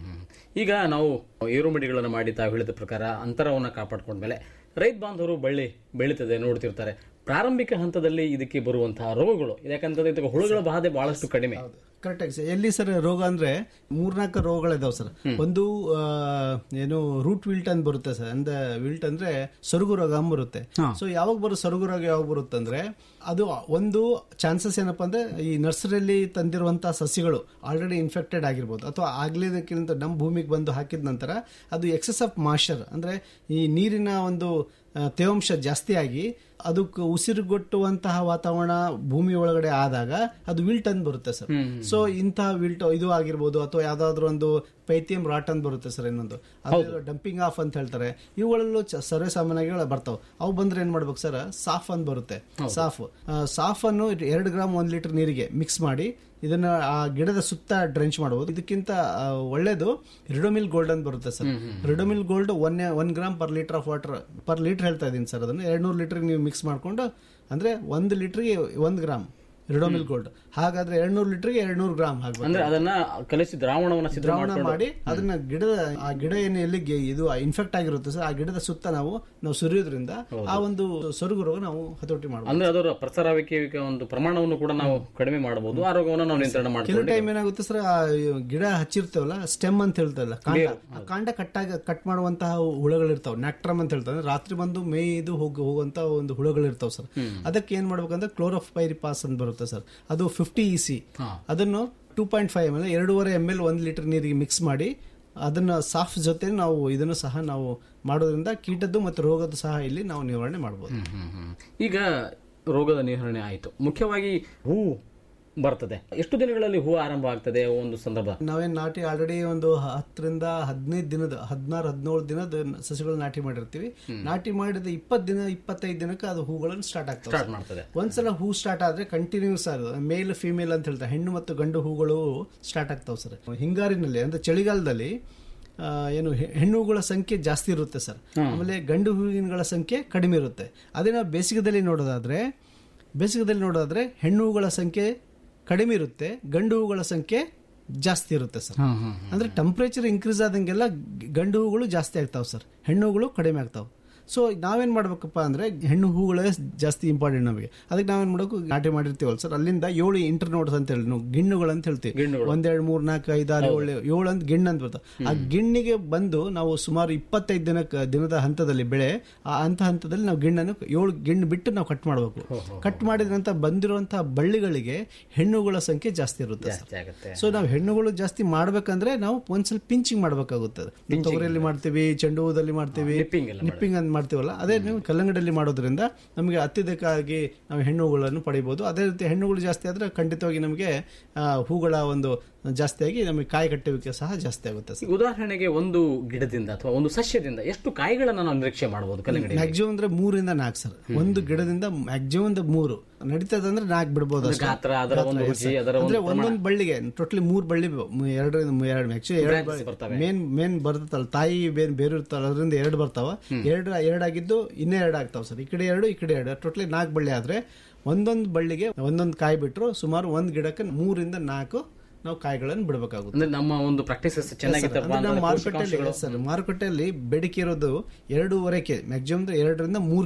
ಈಗ ನಾವು ಏರುಮಡಿಗಳನ್ನು ಮಾಡಿ ತಾವು ಹೇಳಿದ ಪ್ರಕಾರ ಅಂತರವನ್ನು ಕಾಪಾಡ್ಕೊಂಡ್ಮೇಲೆ ರೈತ ಬಾಂಧವರು ಬಳ್ಳಿ ಬೆಳೀತದೆ ನೋಡ್ತಿರ್ತಾರೆ ಪ್ರಾರಂಭಿಕ ಹಂತದಲ್ಲಿ ಇದಕ್ಕೆ ಬರುವಂತಹ ರೋಗಗಳು ಯಾಕಂತಂದ್ರೆ ಇದಕ್ಕೆ ಹುಳುಗಳ ಬಾಧೆ ಬಹಳಷ್ಟು ಕಡಿಮೆ ಕರೆಕ್ಟ್ ಆಗಿ ಸರ್ ಎಲ್ಲಿ ಸರ್ ರೋಗ ಅಂದ್ರೆ ಮೂರ್ನಾಲ್ಕು ರೋಗಗಳಿದಾವೆ ಸರ್ ಒಂದು ಆ, ಏನು ರೂಟ್ ವಿಲ್ಟ್ ಅಂತ ಬರುತ್ತೆ ಸರ್ ಅಂದ್ರೆ ವಿಲ್ಟ್ ಅಂದ್ರೆ ಸೊರಗು ರೋಗ ಅಂತ ಬರುತ್ತೆ ಸೊ ಯಾವಾಗ ಬರೋ ಸೊರಗು ರೋಗ ಯಾವಾಗ ಬರುತ್ತೆ ಅಂದ್ರೆ ಅದು ಒಂದು ಚಾನ್ಸಸ್ ಏನಪ್ಪಾ ಅಂದ್ರೆ ಈ ನರ್ಸರಿಯಲ್ಲಿ ತಂದಿರುವಂತಹ ಸಸಿಗಳು ಆಲ್ರೆಡಿ ಇನ್ಫೆಕ್ಟೆಡ್ ಆಗಿರ್ಬೋದು ಅಥವಾ ಆಗ್ಲಿದಕ್ಕಿಂತ ನಮ್ಮ ಭೂಮಿಗೆ ಬಂದು ಹಾಕಿದ ನಂತರ ಅದು ಎಕ್ಸೆಸ್ ಆಫ್ ಮಾಸ್ಟರ್ ಅಂದ್ರೆ ಈ ನೀರಿನ ಒಂದು ಆ, ತೇವಾಂಶ ಜಾಸ್ತಿ ಆಗಿ ಅದಕ್ಕೆ ಉಸಿರುಗೊಟ್ಟುವಂತಹ ವಾತಾವರಣ ಭೂಮಿ ಒಳಗಡೆ ಆದಾಗ ಅದು ವಿಲ್ಟ್ ಅಂತ ಬರುತ್ತೆ ಸರ್ ಸೊ ಇಂತಹ ವಿಲ್ಟ್ ಇದು ಆಗಿರ್ಬೋದು ಅಥವಾ ಯಾವ್ದಾದ್ರು ಒಂದು ಪೈಥಿಯಂ ರಾಟ್ ಅಂತ ಬರುತ್ತೆ ಸರ್ ಇನ್ನೊಂದು ಅದು ಡಂಪಿಂಗ್ ಆಫ್ ಅಂತ ಹೇಳ್ತಾರೆ ಇವುಗಳಲ್ಲೂ ಚ- ಸರ್ವೇ ಸಾಮಾನ್ಯಗಳು ಬರ್ತಾವೆ ಅವು ಬಂದ್ರೆ ಏನ್ ಮಾಡ್ಬೇಕು ಸರ್ ಸಾಫ್ ಅಂತ ಬರುತ್ತೆ ಸಾಫ್ ಸಾಫ್ ಅನ್ನು ಎರಡು ಗ್ರಾಮ್ ಒಂದ್ ಲೀಟರ್ ನೀರಿಗೆ ಮಿಕ್ಸ್ ಮಾಡಿ ಇದನ್ನ ಆ ಗಿಡದ ಸುತ್ತ ಡ್ರೆಂಚ್ ಮಾಡಬಹುದು ಇದಕ್ಕಿಂತ ಆ, ಒಳ್ಳೇದು ರಿಡೋಮಿಲ್ ಗೋಲ್ಡ್ ಅಂತ ಬರುತ್ತೆ sir Ridomil gold one one gram per litre of water per litre ಹೇಳ್ತಾ ಇದ್ದೀನಿ ಸರ್ ಅದನ್ನು ಎರಡ್ ನೂರು ಲೀಟರ್ ನೀವು ಮಿಕ್ಸ್ ಮಾಡ್ಕೊಂಡು ಅಂದ್ರೆ ಒಂದು ಲೀಟರ್ಗೆ ಒಂದು ಗ್ರಾಮ್ ರಿಡೋಮಿಲ್ ಗೋಲ್ಡ್ ಹಾಗಾದ್ರೆ ಎರಡ್ ನೂರು ಲೀಟರ್ಗೆ ಎರಡ್ ನೂರು ಗ್ರಾಮ್ ಹಾಕ್ಬೇಕು ಅಂದ್ರೆ ಅದನ್ನ ಕಲಿಸಿ ದ್ರಾವಣವನ್ನ ಸಿದ್ಧ ದ್ರಾವಣ ಮಾಡ್ಕೊಂಡು ಮಾಡಿ ಅದನ್ನ ಗಿಡದ ಆ ಗಿಡ ಏನು ಎಲ್ಲಿ ಗೆ- ಇದು ಇನ್ಫೆಕ್ಟ್ ಆಗಿರುತ್ತೆ ಸರ್ ಆ ಗಿಡದ ಸುತ್ತ ನಾವು ನಾವು ಸುರಿಯೋದ್ರಿಂದ ಆ ಒಂದು ಸೊರಗು ರೋಗ ನಾವು ಹತೋಟಿ ಮಾಡಬಹುದು ಅಂದ್ರೆ ಅದರ ಪ್ರಸಾರವಿಕೆ ಒಂದು ಪ್ರಮಾಣವನ್ನು ಕೂಡ ನಾವು ಕಡಿಮೆ ಮಾಡಬಹುದು ಆ ರೋಗವನ್ನು ನಾವು ನಿಯಂತ್ರಣ ಕೆಲವು ಮಾಡ್ಕೊಂಡು ಟೈಮ್ ಏನಾಗುತ್ತೆ ಸರ್ ಆ ಗಿಡ ಹಚ್ಚಿರ್ತೇವಲ್ಲ ಸ್ಟೆಮ್ ಅಂತ ಹೇಳ್ತೇವಲ್ಲ ಕಾಂಡ ಆ ಕಾಂಡ ಕಟ್ಟಾಗ ಕಟ್ ಮಾಡುವಂತಹ ಹುಳಗಳಿರ್ತಾವ ನ್ಯಾಕ್ಟ್ರಮ್ ಅಂತ ಹೇಳ್ತಾರೆ ಅಂದ್ರೆ ರಾತ್ರಿ ಬಂದು ಮೇಯ್ದು ಹೋಗಿ ಹೋಗುವಂತ ಒಂದು ಹುಳಗಳಿರ್ತಾವ ಸರ್ ಅದಕ್ಕೆ ಏನ್ ಮಾಡ್ಬೇಕಂದ್ರೆ ಕ್ಲೋರೋಫೈರಿಪಾಸ್ ಅಂತ ಬರುತ್ತೆ ಸರ್ ಅದು ಫಿಫ್ಟಿ ಇ ಸಿ ಅದನ್ನು two point five M L ಎರಡೂವರೆ ಎಮ್ ಎಲ್ ಒಂದು ಲೀಟರ್ ನೀರಿಗೆ ಮಿಕ್ಸ್ ಮಾಡಿ ಅದನ್ನ ಸಾಫ್ ಜೊತೆ ನಾವು ಇದನ್ನು ಸಹ ನಾವು ಮಾಡೋದ್ರಿಂದ ಕೀಟದ್ದು ಮತ್ತು ರೋಗದ್ದು ಸಹ ಇಲ್ಲಿ ನಾವು ನಿವಾರಣೆ ಮಾಡಬಹುದು ಹ್ಮ್, ಹ್ಮ್, ಹ್ಮ್. ಈಗ ರೋಗದ ನಿರ್ವಹಣೆ ಆಯಿತು ಮುಖ್ಯವಾಗಿ ಹೂ ಬರ್ತದೆ ಎಷ್ಟು ದಿನಗಳಲ್ಲಿ ಹೂ ಆರಂಭ ಆಗ್ತದೆ ಒಂದು ಸಂದರ್ಭ ನಾವೇನ್ ನಾಟಿ ಆಲ್ರೆಡಿ ಒಂದು ಹತ್ತರಿಂದ ಹದಿನೈದು ದಿನದ ಹದಿನಾರು ಹದಿನೇಳು ದಿನದ ಸಸಿಗಳು ನಾಟಿ ಮಾಡಿರ್ತೀವಿ ನಾಟಿ ಮಾಡಿದ ಇಪ್ಪತ್ತು ದಿನ ಇಪ್ಪತ್ತೈದು ದಿನಕ್ಕೆ ಅದು ಹೂಗಳನ್ನು ಸ್ಟಾರ್ಟ್ ಆಗ್ತವೆ ಸ್ಟಾರ್ಟ್ ಮಾಡ್ತದೆ ಒಂದ್ಸಲ ಹೂ ಸ್ಟಾರ್ಟ್ ಆದ್ರೆ ಕಂಟಿನ್ಯೂಸ್ ಅದು ಮೇಲ್ ಫಿಮೇಲ್ ಅಂತ ಹೇಳ್ತಾರೆ ಹೆಣ್ಣು ಮತ್ತು ಗಂಡು ಹೂಗಳು ಸ್ಟಾರ್ಟ್ ಆಗ್ತಾವೆ ಸರ್ ಹಿಂಗಾರಿನಲ್ಲಿ ಅಂದ್ರೆ ಚಳಿಗಾಲದಲ್ಲಿ ಆ, ಏನು ಹೆ- ಹೆಣ್ಣು ಹೂಗಳ ಸಂಖ್ಯೆ ಜಾಸ್ತಿ ಇರುತ್ತೆ ಸರ್ ಆಮೇಲೆ ಗಂಡು ಹೂವಿನಗಳ ಸಂಖ್ಯೆ ಕಡಿಮೆ ಇರುತ್ತೆ ಅದೇ ನಾವು ಬೇಸಿಗೆದಲ್ಲಿ ನೋಡೋದಾದ್ರೆ ಬೇಸಿಗೆದಲ್ಲಿ ನೋಡೋದಾದ್ರೆ ಹೆಣ್ಣು ಹೂಗಳ ಸಂಖ್ಯೆ ಕಡಿಮೆ ಇರುತ್ತೆ ಗಂಡು ಹೂಗಳ ಸಂಖ್ಯೆ ಜಾಸ್ತಿ ಇರುತ್ತೆ ಸರ್ ಅಂದ್ರೆ ಟೆಂಪರೇಚರ್ ಇನ್ಕ್ರೀಸ್ ಆದಂಗೆಲ್ಲ ಗ್- ಗಂಡು ಹೂಗಳು ಜಾಸ್ತಿ ಆಗ್ತಾವೆ ಸರ್ ಹೆಣ್ಣು ಹೂಗಳು ಕಡಿಮೆ ಆಗ್ತಾವೆ ಸೊ ನಾವೇನ್ ಮಾಡ್ಬೇಕಪ್ಪ ಅಂದ್ರೆ ಹೆಣ್ಣು ಹೂಗಳೇ ಜಾಸ್ತಿ ಇಂಪಾರ್ಟೆಂಟ್ ನಮಗೆ ಅದಕ್ಕೆ ನಾವೇನ್ ಮಾಡಬೇಕು ನಾಟಿ ಮಾಡಿರ್ತೀವಲ್ಲ ಸರ್ ಅಲ್ಲಿಂದ ಏಳು ಇಂಟರ್ ನೋಡ್ಸ್ ಅಂತ ಹೇಳಿ ನಾವು ಗಿಣ್ಣುಗಳು ಅಂತ ಹೇಳ್ತೀವಿ ಗಿಣ್ಣುಗಳು. ಒಂದೆರಡು ಮೂರ್ ನಾಲ್ಕು ಐದಾರು ಏಳು ಏಳು ಅಂತ ಗಿಣ್ಣು ಅಂತ ಬರ್ತದೆ ಆ ಗಿಣ್ಣಿಗೆ ಬಂದು ನಾವು ಸುಮಾರು ಇಪ್ಪತ್ತೈದು ದಿನಕ್ಕೆ ದಿನದ ಹಂತದಲ್ಲಿ ಬೆಳೆ ಆ ಹಂತ ಹಂತದಲ್ಲಿ ನಾವು ಗಿಣ್ಣನ್ನು ಏಳು ಗಿಣ್ಣು ಬಿಟ್ಟು ನಾವು ಕಟ್ ಮಾಡಬೇಕು ಕಟ್ ಮಾಡಿದ ನಂತರ ಬಂದಿರುವಂತಹ ಬಳ್ಳಿಗಳಿಗೆ ಹೆಣ್ಣುಗಳ ಸಂಖ್ಯೆ ಜಾಸ್ತಿ ಇರುತ್ತೆ ಸರ್ ಜಾಸ್ತಿ ಆಗುತ್ತೆ ಸೊ ನಾವು ಹೆಣ್ಣುಗಳು ಜಾಸ್ತಿ ಮಾಡ್ಬೇಕಂದ್ರೆ ನಾವು ಒಂದ್ಸಲ ಪಿಂಚಿಂಗ್ ಮಾಡ್ಬೇಕಾಗುತ್ತದೆ ತೊಗರಿಯಲ್ಲಿ ಮಾಡ್ತೀವಿ ಚೆಂಡು ಹೂದಲ್ಲಿ ಮಾಡ್ತೀವಿ Nipping ಎಲ್ಲ ನಿಪ್ಪಿಂಗ್ ಅಂತ ಮಾಡ್ತೀವಲ್ಲ ಅದೇ ನೀವು ಕಲ್ಲಂಗಡಿಯಲ್ಲಿ ಮಾಡೋದ್ರಿಂದ ನಮಗೆ ಅತ್ಯಧಿಕವಾಗಿ ನಾವು ಹೆಣ್ಣುಗಳನ್ನು ಪಡಿಬಹುದು ಅದೇ ರೀತಿ ಹೆಣ್ಣುಗಳು ಜಾಸ್ತಿ ಆದ್ರೆ ಖಂಡಿತವಾಗಿ ನಮಗೆ ಆ, ಹೂಗಳ ಒಂದು ಜಾಸ್ತಿಯಾಗಿ ನಮಗೆ ಕಾಯಿ ಕಟ್ಟುವಿಕೆ ಸಹ ಜಾಸ್ತಿ ಆಗುತ್ತೆ ಸರ್ ಈಗ ಉದಾಹರಣೆಗೆ ಒಂದು ಗಿಡದಿಂದ ಅಥವಾ ಒಂದು ಸಸ್ಯದಿಂದ ಎಷ್ಟು ಕಾಯಿಗಳನ್ನ ನಾವು ನಿರೀಕ್ಷೆ ಮಾಡಬಹುದು ಕಲ್ಲಂಗಡಿ ಮ್ಯಾಕ್ಸಿಮಮ್ ಅಂದ್ರೆ ಮೂರಿಂದ ನಾಲ್ಕು ಸರ್ ಒಂದು ಗಿಡದಿಂದ ಮ್ಯಾಕ್ಸಿಮಮ್ ಅಂದ್ರೆ ಮೂರು ನಡೀತದಂದ್ರೆ ನಾಲ್ಕು ಬಿಡ್ಬೋದು ಅಷ್ಟೇ. ಗಾತ್ರ ಅದರ ಒಂದು ರುಚಿ ಅದರ ಅಂದ್ರೆ ಒಂದು ಒಂದೊಂದು ಬಳ್ಳಿಗೆ ಟೋಟಲಿ ಮೂರ್ ಬಳ್ಳಿ ಬ- ಮು- ಎರಡರಿಂದ ಮು- ಎರಡು ಆಕ್ಚುಲಿ ಎರಡು Branches ಬರ್ತವೆ. ಮೇನ್ ಮೇನ್ ಬರ್ತಲ್ಲ ತಾಯಿ ಬೇರೆ ಬೇರೆ ಇರ್ತಾವಲ್ಲ ಅದರಿಂದ ಎರಡು ಬರ್ತಾವ ಎರಡು ಎರಡಾಗಿದ್ದು ಇನ್ನೇ ಎರಡು ಆಗ್ತಾವ ಸರ್ ಈ ಕಡೆ ಎರಡು ಈ ಕಡೆ ಎರಡು ಟೋಟಲಿ ನಾಲ್ಕು ಬಳ್ಳಿ ಆದ್ರೆ ಒಂದೊಂದು ಬಳ್ಳಿಗೆ ಒಂದೊಂದು ಕಾಯಿ ಬಿಟ್ರು ಸುಮಾರು ಒಂದ್ ಗಿಡಕ್ಕೆ ಮೂರಿಂದ ನಾಲ್ಕು ನಾವು ಕಾಯಿಗಳನ್ನು ಬಿಡಬೇಕಾಗುತ್ತೆ ಅಂದ್ರೆ ನಮ್ಮ ಒಂದು ಪ್ರಾಕ್ಟೀಸಸ್ ಚೆನ್ನಾಗಿತ್ತಪ್ಪ ಅಂದ್ರೆ ನಾವು ಅಂದ್ರೆ ಮಾರುಕಟ್ಟೆಯಲ್ಲಿ ಸರ್ ಮಾರುಕಟ್ಟೆಯಲ್ಲಿ ಬೇಡಿಕೆ ಇರೋದು ಎರಡೂವರೆ ಕೆ ಮ್ಯಾಕ್ಸಿಮಮ್ ಎರಡರಿಂದ ಮೂರು ಕಿಲೋ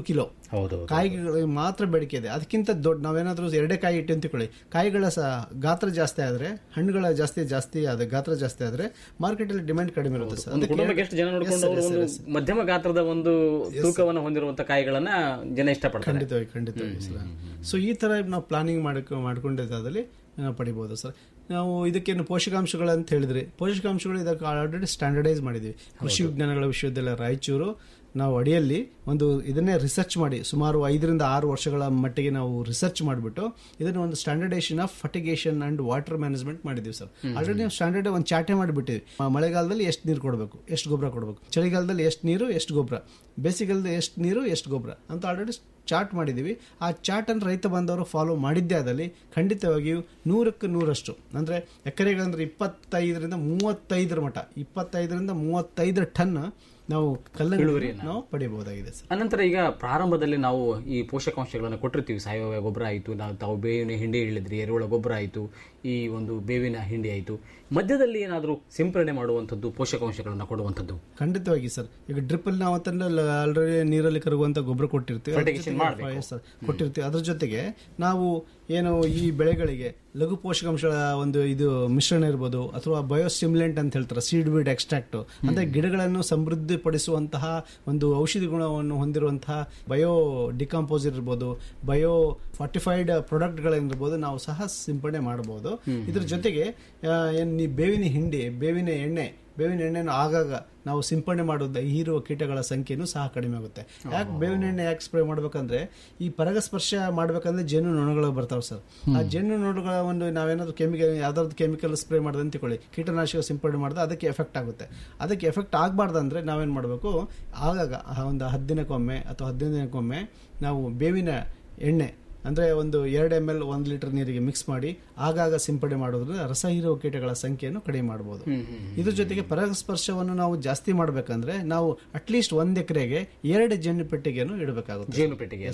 ಹೌದು ಕಾಯಿಗಳಿಗೆ ಮಾತ್ರ ಬೇಡಿಕೆ ಇದೆ ಅದಕ್ಕಿಂತ ದೊಡ್ಡ ನಾವೇನಾದ್ರೂ ಎರಡೇ ಕಾಯಿ ಇಟ್ಟು ಅಂತಿಕೊಳ್ಳಿ ಕಾಯಿಗಳ ಸಹ ಗಾತ್ರ ಜಾಸ್ತಿ ಆದ್ರೆ ಹಣ್ಣುಗಳ ಜಾಸ್ತಿ ಜಾಸ್ತಿ ಆದ ಗಾತ್ರ ಜಾಸ್ತಿ ಆದ್ರೆ ಮಾರ್ಕೆಟಲ್ಲಿ ಡಿಮ್ಯಾಂಡ್ ಕಡಿಮೆ ಇರುತ್ತೆ ಸರ್ ಒಂದು ಕುಟುಂಬಕ್ಕೆ ಎಷ್ಟು ಜನ ನೋಡ್ಕೊಂಡು ಅವರು ಒಂದು ಮಧ್ಯಮ ಗಾತ್ರದ ಒಂದು ತೂಕವನ್ನು ಹೊಂದಿರುವಂತ ಕಾಯಿಗಳನ್ನ ಜನ ಇಷ್ಟಪಡ್ತಾರೆ ಖಂಡಿತವಾಗಿ ಖಂಡಿತವಾಗಿ ಸರ್ ಸೊ ಈ ತರ ನಾವು ಪ್ಲಾನಿಂಗ್ ಮಾಡಕ್ ಮಾಡ್ಕೊಂಡಿದ್ದಾದಲ್ಲಿ ನಾವು ಪಡಿಬಹುದು ಸರ್ ನಾವು ಇದಕ್ಕೇನು ಪೋಷಕಾಂಶಗಳು ಅಂತ ಹೇಳಿದ್ರಿ ಪೋಷಕಾಂಶಗಳು ಇದಕ್ಕೆ ಆಲ್ರೆಡಿ ಸ್ಟ್ಯಾಂಡರ್ಡೈಸ್ ಮಾಡಿದ್ವಿ ಕೃಷಿ ವಿಜ್ಞಾನಗಳ ವಿಶ್ವವಿದ್ಯಾಲಯ ರಾಯಚೂರು ನಾವು ಅಡಿಯಲ್ಲಿ ಒಂದು ಇದನ್ನೇ ರಿಸರ್ಚ್ ಮಾಡಿ ಸುಮಾರು ಐದರಿಂದ ಆರು ವರ್ಷಗಳ ಮಟ್ಟಿಗೆ ನಾವು ರಿಸರ್ಚ್ ಮಾಡಿಬಿಟ್ಟು ಇದನ್ನ ಒಂದು standardisation of fertigation and water management ಮಾಡಿದ್ವಿ ಸರ್ ಆಲ್ರೆಡಿ ನಾವು ಸ್ಟ್ಯಾಂಡರ್ಡ್ ಒಂದು ಚಾಟೆ ಮಾಡಿಬಿಟ್ಟಿವಿ ಮಳೆಗಾಲದಲ್ಲಿ ಎಷ್ಟು ನೀರು ಕೊಡಬೇಕು ಎಷ್ಟು ಗೊಬ್ಬರ ಕೊಡಬೇಕು ಚಳಿಗಾಲದಲ್ಲಿ ಎಷ್ಟು ನೀರು ಎಷ್ಟು ಗೊಬ್ಬರ ಬೇಸಿಗೆಲ್ದ ಎಷ್ಟು ನೀರು ಎಷ್ಟು ಗೊಬ್ಬರ ಅಂತ ಆಲ್ರೆಡಿ ಚಾರ್ಟ್ ಮಾಡಿದ್ದೀವಿ ಆ ಚಾರ್ಟನ್ನು ರೈತ ಬಂದವರು ಫಾಲೋ ಮಾಡಿದ್ದೇ ಆದಲ್ಲಿ ಖಂಡಿತವಾಗಿಯೂ ನೂರಕ್ಕೆ ನೂರಷ್ಟು ಅಂದರೆ ಎಕರೆಗಳಂದ್ರೆ ಇಪ್ಪತ್ತೈದರಿಂದ ಮೂವತ್ತೈದರ ಮಟ್ಟ ಇಪ್ಪತ್ತೈದರಿಂದ ಮೂವತ್ತೈದರ ಟನ್ ನಾವು ಕಲ್ಲಂಗಡಿ ನಾವು ಪಡಿಬಹುದಾಗಿದೆ ಸರ್ ಅನಂತರ ಈಗ ಪ್ರಾರಂಭದಲ್ಲಿ ನಾವು ಈ ಪೋಷಕಾಂಶಗಳನ್ನು ಕೊಟ್ಟಿರ್ತೀವಿ ಸಾವಯವ ಗೊಬ್ಬರ ಆಯಿತು ನಾವು ತಾವು ಬೇವಿನ ಹಿಂಡಿ ಹೇಳಿದ್ರಿ ಎರೆಹುಳ ಗೊಬ್ಬರ ಆಯಿತು ಈ ಒಂದು ಬೇವಿನ ಹಿಂಡಿ ಆಯಿತು ಮಧ್ಯದಲ್ಲಿ ಏನಾದರೂ ಸಿಂಪರಣೆ ಮಾಡುವಂಥದ್ದು ಪೋಷಕಾಂಶಗಳನ್ನು ಕೊಡುವಂಥದ್ದು ಖಂಡಿತವಾಗಿ ಸರ್ ಈಗ ಡ್ರಿಪ್ ಅಲ್ಲಿ ನಾವು ಆಲ್ರೆಡಿ ನೀರಲ್ಲಿ ಕರಗುವಂತ ಗೊಬ್ಬರ ಕೊಟ್ಟಿರ್ತೀವಿ ಅದ್ರ Fertigation ಜೊತೆಗೆ- ಮಾಡ್ಬೇಕು. Yes, sir. ಕೊಟ್ಟಿರ್ತೀವಿ ಅದ್ರ ಜೊತೆಗೆ ನಾವು ಏನು ಈ ಬೆಳೆಗಳಿಗೆ ಲಘು ಪೋಷಕಾಂಶಗಳ ಒಂದು ಇದು ಮಿಶ್ರಣ ಇರ್ಬೋದು ಅಥವಾ ಬಯೋಸ್ಟಿಮ್ಯುಲೆಂಟ್ ಅಂತ ಹೇಳ್ತಾರೆ ಸೀಡ್ ವೀಡ್ ಎಕ್ಸ್ಟ್ರಾಕ್ಟ್ ಅಂದ್ರೆ ಗಿಡಗಳನ್ನು ಸಮೃದ್ಧಿಪಡಿಸುವಂತಹ ಒಂದು ಔಷಧಿ ಗುಣವನ್ನು ಹೊಂದಿರುವಂತಹ ಬಯೋ ಡಿಕಂಪೋಸರ್ ಇರ್ಬೋದು ಬಯೋ ಫಾರ್ಟಿಫೈಡ್ ಪ್ರಾಡಕ್ಟ್ಗಳಿರ್ಬೋದು ನಾವು ಸಹ ಸಿಂಪಡಣೆ ಮಾಡಬಹುದು ಇದ್ರ ಜೊತೆಗೆ ಆ, ಏನ್ ಈ ಬೇವಿನ ಹಿಂಡಿ ಬೇವಿನ ಎಣ್ಣೆ ಬೇವಿನ ಎಣ್ಣೆಯನ್ನು ಆಗಾಗ ನಾವು ಸಿಂಪಡಣೆ ಮಾಡೋದು ಹೀರುವ ಕೀಟಗಳ ಸಂಖ್ಯೆನೂ ಸಹ ಕಡಿಮೆ ಆಗುತ್ತೆ ಯಾಕೆ ಬೇವಿನ ಎಣ್ಣೆ ಯಾಕೆ ಸ್ಪ್ರೇ ಮಾಡ್ಬೇಕಂದ್ರೆ ಈ ಪರಾಗಸ್ಪರ್ಶ ಮಾಡ್ಬೇಕಂದ್ರೆ ಜೇನು ನೊಣಗಳು ಬರ್ತಾವೆ ಸರ್ ಆ ಜೇನು ನೊಣಗಳ ಒಂದು ನಾವೇನಾದ್ರು ಕೆಮಿಕಲ್ ಯಾವ್ದಾದ್ರು ಕೆಮಿಕಲ್ ಸ್ಪ್ರೇ ಮಾಡಿದ್ರೆ ಅಂತ ತಿಳ್ಕೊಳ್ಳಿ ಕೀಟನಾಶಕ ಸಿಂಪಡಣೆ ಮಾಡಿದ್ರೆ ಅದಕ್ಕೆ ಎಫೆಕ್ಟ್ ಆಗುತ್ತೆ ಅದಕ್ಕೆ ಎಫೆಕ್ಟ್ ಆಗಬಾರ್ದಂದ್ರೆ ನಾವೇನು ಮಾಡಬೇಕು ಆಗಾಗ ಆ ಒಂದು ಹತ್ತು ದಿನಕ್ಕೊಮ್ಮೆ ಅಥವಾ ಹದಿನೈದು ದಿನಕ್ಕೊಮ್ಮೆ ನಾವು ಬೇವಿನ ಎಣ್ಣೆ ಅಂದ್ರೆ ಒಂದು ಎರಡು ಎಮ್ ಎಲ್ ಒಂದು ಲೀಟರ್ ನೀರಿಗೆ ಮಿಕ್ಸ್ ಮಾಡಿ ಆಗಾಗ ಸಿಂಪಡಣೆ ಮಾಡೋದ್ರಿಂದ ರಸ ಹೀರುವ ಕೀಟಗಳ ಸಂಖ್ಯೆಯನ್ನು ಕಡಿಮೆ ಮಾಡಬಹುದು ಇದ್ರ ಜೊತೆಗೆ ಪರಾಗಸ್ಪರ್ಶವನ್ನು ನಾವು ಜಾಸ್ತಿ ಮಾಡಬೇಕಂದ್ರೆ ನಾವು ಅಟ್ಲೀಸ್ಟ್ ಒಂದ್ ಎಕರೆಗೆ ಎರಡು ಜೇನು ಪೆಟ್ಟಿಗೆಯನ್ನು ಇಡಬೇಕಾಗುತ್ತೆ ಜೇನು ಪೆಟ್ಟಿಗೆ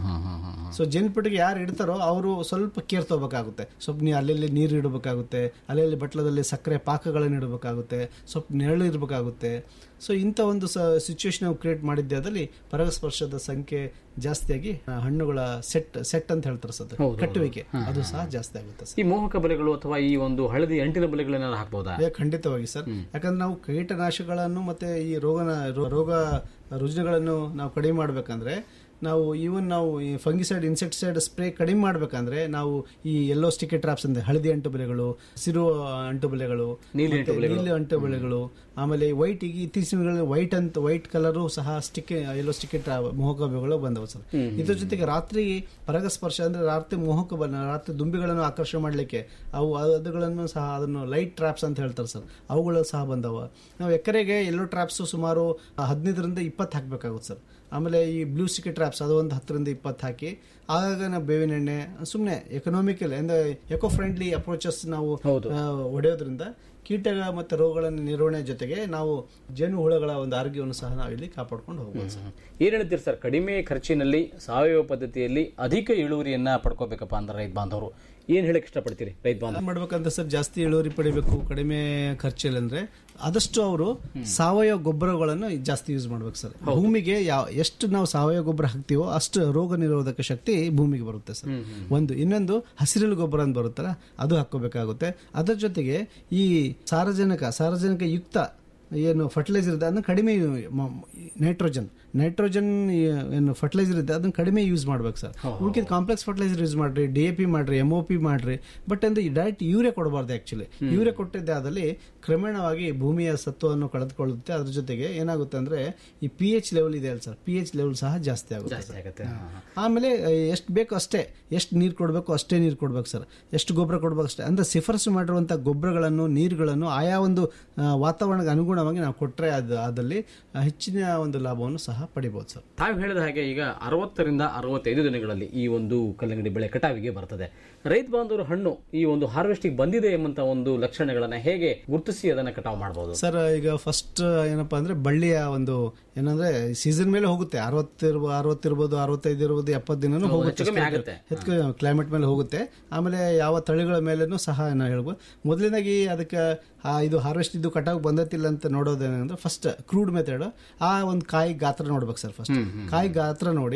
ಸೊ ಜೇನು ಪೆಟ್ಟಿಗೆ ಯಾರು ಇಡ್ತಾರೋ ಅವರು ಸ್ವಲ್ಪ ಕೇರ್ ತಗೋಬೇಕಾಗುತ್ತೆ ಸ್ವಲ್ಪ ನೀವು ಅಲ್ಲಲ್ಲಿ ನೀರು ಇಡಬೇಕಾಗುತ್ತೆ ಅಲ್ಲಲ್ಲಿ ಬಟ್ಲದಲ್ಲಿ ಸಕ್ಕರೆ ಪಾಕಗಳನ್ನು ಇಡಬೇಕಾಗುತ್ತೆ ಸ್ವಲ್ಪ ನೆರಳು ಇರಬೇಕಾಗುತ್ತೆ ಸೊ ಇಂಥ ಒಂದು ಸಿಚುವೇಶನ್ ನಾವು ಕ್ರಿಯೇಟ್ ಮಾಡಿದ್ದೆ ಅದಲ್ಲಿ ಪರಾಗಸ್ಪರ್ಶದ ಸಂಖ್ಯೆ ಜಾಸ್ತಿಯಾಗಿ ಆ, ಹಣ್ಣುಗಳ ಸೆಟ್ ಸೆಟ್ ಅಂತ ಹೇಳ್ತಾರೆ ಸರ್ ಅದು. ಕಟ್ಟುವಿಕೆ ಅದು ಸಹ ಜಾಸ್ತಿ ಆಗುತ್ತೆ ಸರ್ ಈ ಮೋಹಕ ಬಲೆಗಳು ಅಥವಾ ಈ ಒಂದು ಹಳದಿ ಅಂಟಿನ ಬಲೆಗಳನ್ನ ಹಾಕ್ಬಹುದಾ ಏ, ಖಂಡಿತವಾಗಿ ಸರ್ ಯಾಕಂದ್ರೆ ನಾವು ಕೀಟನಾಶಕಗಳನ್ನು ಮತ್ತೆ ಈ ರೋಗನ ರೋ- ರೋಗ ರುಜಿನಗಳನ್ನು ನಾವು ಕಡಿಮೆ ಮಾಡ್ಬೇಕಂದ್ರೆ ನಾವು ಈವನ್ ನಾವು ಈ ಫಂಗಿಸೈಡ್ ಇನ್ಸೆಕ್ಟಿಸೈಡ್ ಸ್ಪ್ರೇ ಕಡಿಮೆ ಮಾಡ್ಬೇಕಂದ್ರೆ ನಾವು ಈ ಎಲ್ಲೋ ಸ್ಟಿಕಿ ಟ್ರಾಪ್ಸ್ ಅಂದ್ರೆ ಹಳದಿ ಅಂಟು ಬೆಳೆಗಳು ಸಿರು ಅಂಟು ಬೆಳೆಗಳು ನೀಲಿ ಮತ್ತೆ ನೀಲಿ ಅಂಟು ಬೆಳೆಗಳು ಆಮೇಲೆ ವೈಟ್ ಈಗ ಇತ್ತೀಚಿನ ದಿನಗಳಲ್ಲಿ ವೈಟ್ ಅಂತ ವೈಟ್ ಕಲರು ಸಹ ಸ್ಟಿಕ್ ಎಲ್ಲೋ ಸ್ಟಿಕಿ ಮೋಹಕ ಬೆಳೆಗಳು ಬಂದವು ಸರ್ ಇದ್ರ ಜೊತೆಗೆ ರಾತ್ರಿ ಪರಾಗಸ್ಪರ್ಶ ಅಂದ್ರೆ ರಾತ್ರಿ ಮೋಹಕ ಬಲ ರಾತ್ರಿ ದುಂಬಿಗಳನ್ನು ಆಕರ್ಷಣೆ ಮಾಡಲಿಕ್ಕೆ ಅವು ಅದುಗಳನ್ನು ಸಹ ಅದನ್ನು ಲೈಟ್ ಟ್ರಾಪ್ಸ್ ಅಂತ ಹೇಳ್ತಾರೆ ಸರ್ ಅವುಗಳು ಸಹ ಬಂದವ ನಾವು ಎಕರೆಗೆ ಎಲ್ಲೋ ಟ್ರಾಪ್ಸ್ ಸುಮಾರು ಹದಿನೈದರಿಂದ ಇಪ್ಪತ್ತು ಹಾಕಬೇಕಾಗುತ್ತೆ ಸರ್ ಆಮೇಲೆ ಈ ಬ್ಲೂ ಸ್ಟಿಕಿ ಟ್ರಾಪ್ಸ್ ಅದು ಒಂದು ಹತ್ತರಿಂದ ಇಪ್ಪತ್ತು ಹಾಕಿ ಆಗಾಗ ನಾವು ಬೇವಿನ ಎಣ್ಣೆ ಸುಮ್ಮನೆ ಎಕನಾಮಿಕಲ್ ಅಂದ್ರೆ ಎಕೋ ಫ್ರೆಂಡ್ಲಿ ಅಪ್ರೋಚಸ್ ನಾವು ಹೌದು. ಆ, ಹೊಡೆಯೋದ್ರಿಂದ ಕೀಟ ಮತ್ತು ರೋಗಗಳ ನಿರ್ವಹಣೆ ಜೊತೆಗೆ ನಾವು ಜೇನು ಹುಳಗಳ ಒಂದು ಆರೋಗ್ಯವನ್ನು ಸಹ ನಾವು ಇಲ್ಲಿ ಕಾಪಾಡ್ಕೊಂಡು ಹೋಗ್ಬೋದು ಸರ್ ಏನ್ ಹೇಳ್ತೀರಿ ಸರ್ ಕಡಿಮೆ ಖರ್ಚಿನಲ್ಲಿ ಸಾವಯವ ಪದ್ಧತಿಯಲ್ಲಿ ಅಧಿಕ ಇಳುವರಿಯನ್ನ ಪಡ್ಕೋಬೇಕಪ್ಪ ಅಂದ್ರೆ ರೈತ ಬಾಂಧವರು ಏನ್ ಹೇಳಕ್ ಇಷ್ಟಪಡ್ತೀರಿ ರೈತ ಬಾಂಧವ ಏನ್ ಮಾಡ್ಬೇಕಂತ ಸರ್ ಜಾಸ್ತಿ ಇಳುವರಿ ಪಡಿಬೇಕು ಕಡಿಮೆ ಖರ್ಚಲ್ಲಿ ಅಂದ್ರೆ ಆದಷ್ಟು ಅವರು ಸಾವಯವ ಗೊಬ್ಬರಗಳನ್ನು ಜಾಸ್ತಿ ಯೂಸ್ ಮಾಡ್ಬೇಕು ಸರ್ ಭೂಮಿಗೆ ಯಾವ ಎಷ್ಟು ನಾವು ಸಾವಯವ ಗೊಬ್ಬರ ಹಾಕ್ತೀವೋ ಅಷ್ಟು ರೋಗ ನಿರೋಧಕ ಶಕ್ತಿ ಭೂಮಿಗೆ ಬರುತ್ತೆ ಸರ್ ಒಂದು ಇನ್ನೊಂದು ಹಸಿರೆಲೆ ಗೊಬ್ಬರ ಅಂತ ಬರುತ್ತಲ್ಲ ಅದು ಹಾಕೋಬೇಕಾಗುತ್ತೆ ಅದರ ಜೊತೆಗೆ ಈ ಸಾರಜನಕ ಸಾರಜನಕ ಯುಕ್ತ ಏನು ಫರ್ಟಿಲೈಸರ್ ಇದೆ ಅದನ್ನು ಕಡಿಮೆ ನೈಟ್ರೋಜನ್ ನೈಟ್ರೋಜನ್ ಏನು ಫರ್ಟಿಲೈಸರ್ ಇದೆ ಅದನ್ನ ಕಡಿಮೆ ಯೂಸ್ ಮಾಡ್ಬೇಕು ಸರ್ ಉಳ್ಕಿದ ಕಾಂಪ್ಲೆಕ್ಸ್ ಫರ್ಟಿಲೈಸರ್ ಯೂಸ್ ಮಾಡ್ರಿ ಡಿ ಎ ಪಿ ಮಾಡ್ರಿ ಎಮ್ ಒ ಪಿ ಮಾಡ್ರಿ ಬಟ್ ಅಂದ್ರೆ ಡೈರೆಕ್ಟ್ ಯೂರಿಯಾ ಕೊಡಬಾರ್ದು ಆಕ್ಚುಲಿ ಯೂರಿಯಾ ಕೊಟ್ಟಿದ್ದೆ ಆದಲ್ಲಿ ಕ್ರಮೇಣವಾಗಿ ಭೂಮಿಯ ಸತ್ವವನ್ನು ಕಳೆದುಕೊಳ್ಳುತ್ತೆ ಅದ್ರ ಜೊತೆಗೆ ಏನಾಗುತ್ತೆ ಅಂದ್ರೆ ಈ ಪಿ ಎಚ್ ಲೆವೆಲ್ ಇದೆ ಅಲ್ಲ ಸರ್ ಪಿ ಎಚ್ ಲೆವೆಲ್ ಸಹ ಜಾಸ್ತಿ ಆಗುತ್ತೆ ಜಾಸ್ತಿ ಆಗತ್ತೆ ಆಮೇಲೆ ಎಷ್ಟು ಬೇಕು ಅಷ್ಟೇ ಎಷ್ಟು ನೀರು ಕೊಡಬೇಕು ಅಷ್ಟೇ ನೀರು ಕೊಡ್ಬೇಕು ಸರ್ ಎಷ್ಟು ಗೊಬ್ಬರ ಕೊಡ್ಬೇಕು ಅಷ್ಟೇ ಅಂದ್ರೆ ಶಿಫಾರಸು ಮಾಡಿರುವಂಥ ಗೊಬ್ಬರಗಳನ್ನು ನೀರುಗಳನ್ನು ಆಯಾ ಒಂದು ಆ, ವಾತಾವರಣಕ್ಕೆ ಅನುಗುಣವಾಗಿ ನಾವು ಕೊಟ್ಟರೆ ಅದು ಅದಲ್ಲಿ ಆ, ಹೆಚ್ಚಿನ ಒಂದು ಲಾಭವನ್ನು ಸಹ ಪಡಿಬೋದು ಸರ್ ತಾವು ಹೇಳಿದ ಹಾಗೆ ಈಗ ಅರವತ್ತರಿಂದ ಅರವತ್ತೈದು ದಿನಗಳಲ್ಲಿ ಈ ಒಂದು ಕಲ್ಲಂಗಡಿ ಬೆಳೆ ಕಟಾವಿಗೆ ಬರ್ತದೆ ರೈತ ಬಾಂಧವರು ಹಣ್ಣು ಈ ಒಂದು ಹಾರ್ವೆಸ್ಟಿಗೆ ಬಂದಿದೆ ಎಂಬಂತ ಒಂದು ಲಕ್ಷಣಗಳನ್ನ ಹೇಗೆ ಗುರುತಿಸಿ ಅದನ್ನ ಕಟಾವು ಮಾಡಬಹುದು ಸರ್ ಈಗ ಫಸ್ಟ್ ಏನಪ್ಪಾ ಅಂದ್ರೆ ಬಳ್ಳಿಯ ಒಂದು ಏನಂದ್ರೆ ಸೀಸನ್ ಮೇಲೆ ಹೋಗುತ್ತೆ ಅರವತ್ತಿರ್ಬೋ ಅರವತ್ತಿರ್ಬೋದು ಅರವತ್ತೈದು ಇರ್ಬೋದು ಎಪ್ಪತ್ತು ದಿನನೂ ಹೋಗುತ್ತೆ ಕಮ್ಮಿ ಆಗುತ್ತೆ. ಹೆಚ್ಚು ಕ್ಲೈಮೇಟ್ ಮೇಲೆ ಹೋಗುತ್ತೆ ಆಮೇಲೆ ಯಾವ ತಳಿಗಳ ಮೇಲೇನು ಸಹ ನಾವು ಹೇಳ್ಬೋದು ಮೊದಲನೇದಾಗಿ ಅದಕ್ಕೆ ಆ ಇದು ಹಾರ್ವೆಸ್ಟ್ ಇದು ಕಟಾವ್ ಬಂದತಿಲ್ಲ ಅಂತ ನೋಡೋದೇನಂದ್ರೆ ಫಸ್ಟ್ ಕ್ರೂಡ್ ಮೆಥಡ್ ಆ ಒಂದು ಕಾಯಿ ಗಾತ್ರ ನೋಡ್ಬೇಕು ಸರ್ ಫಸ್ಟ್ ಕಾಯಿ ಗಾತ್ರ ನೋಡಿ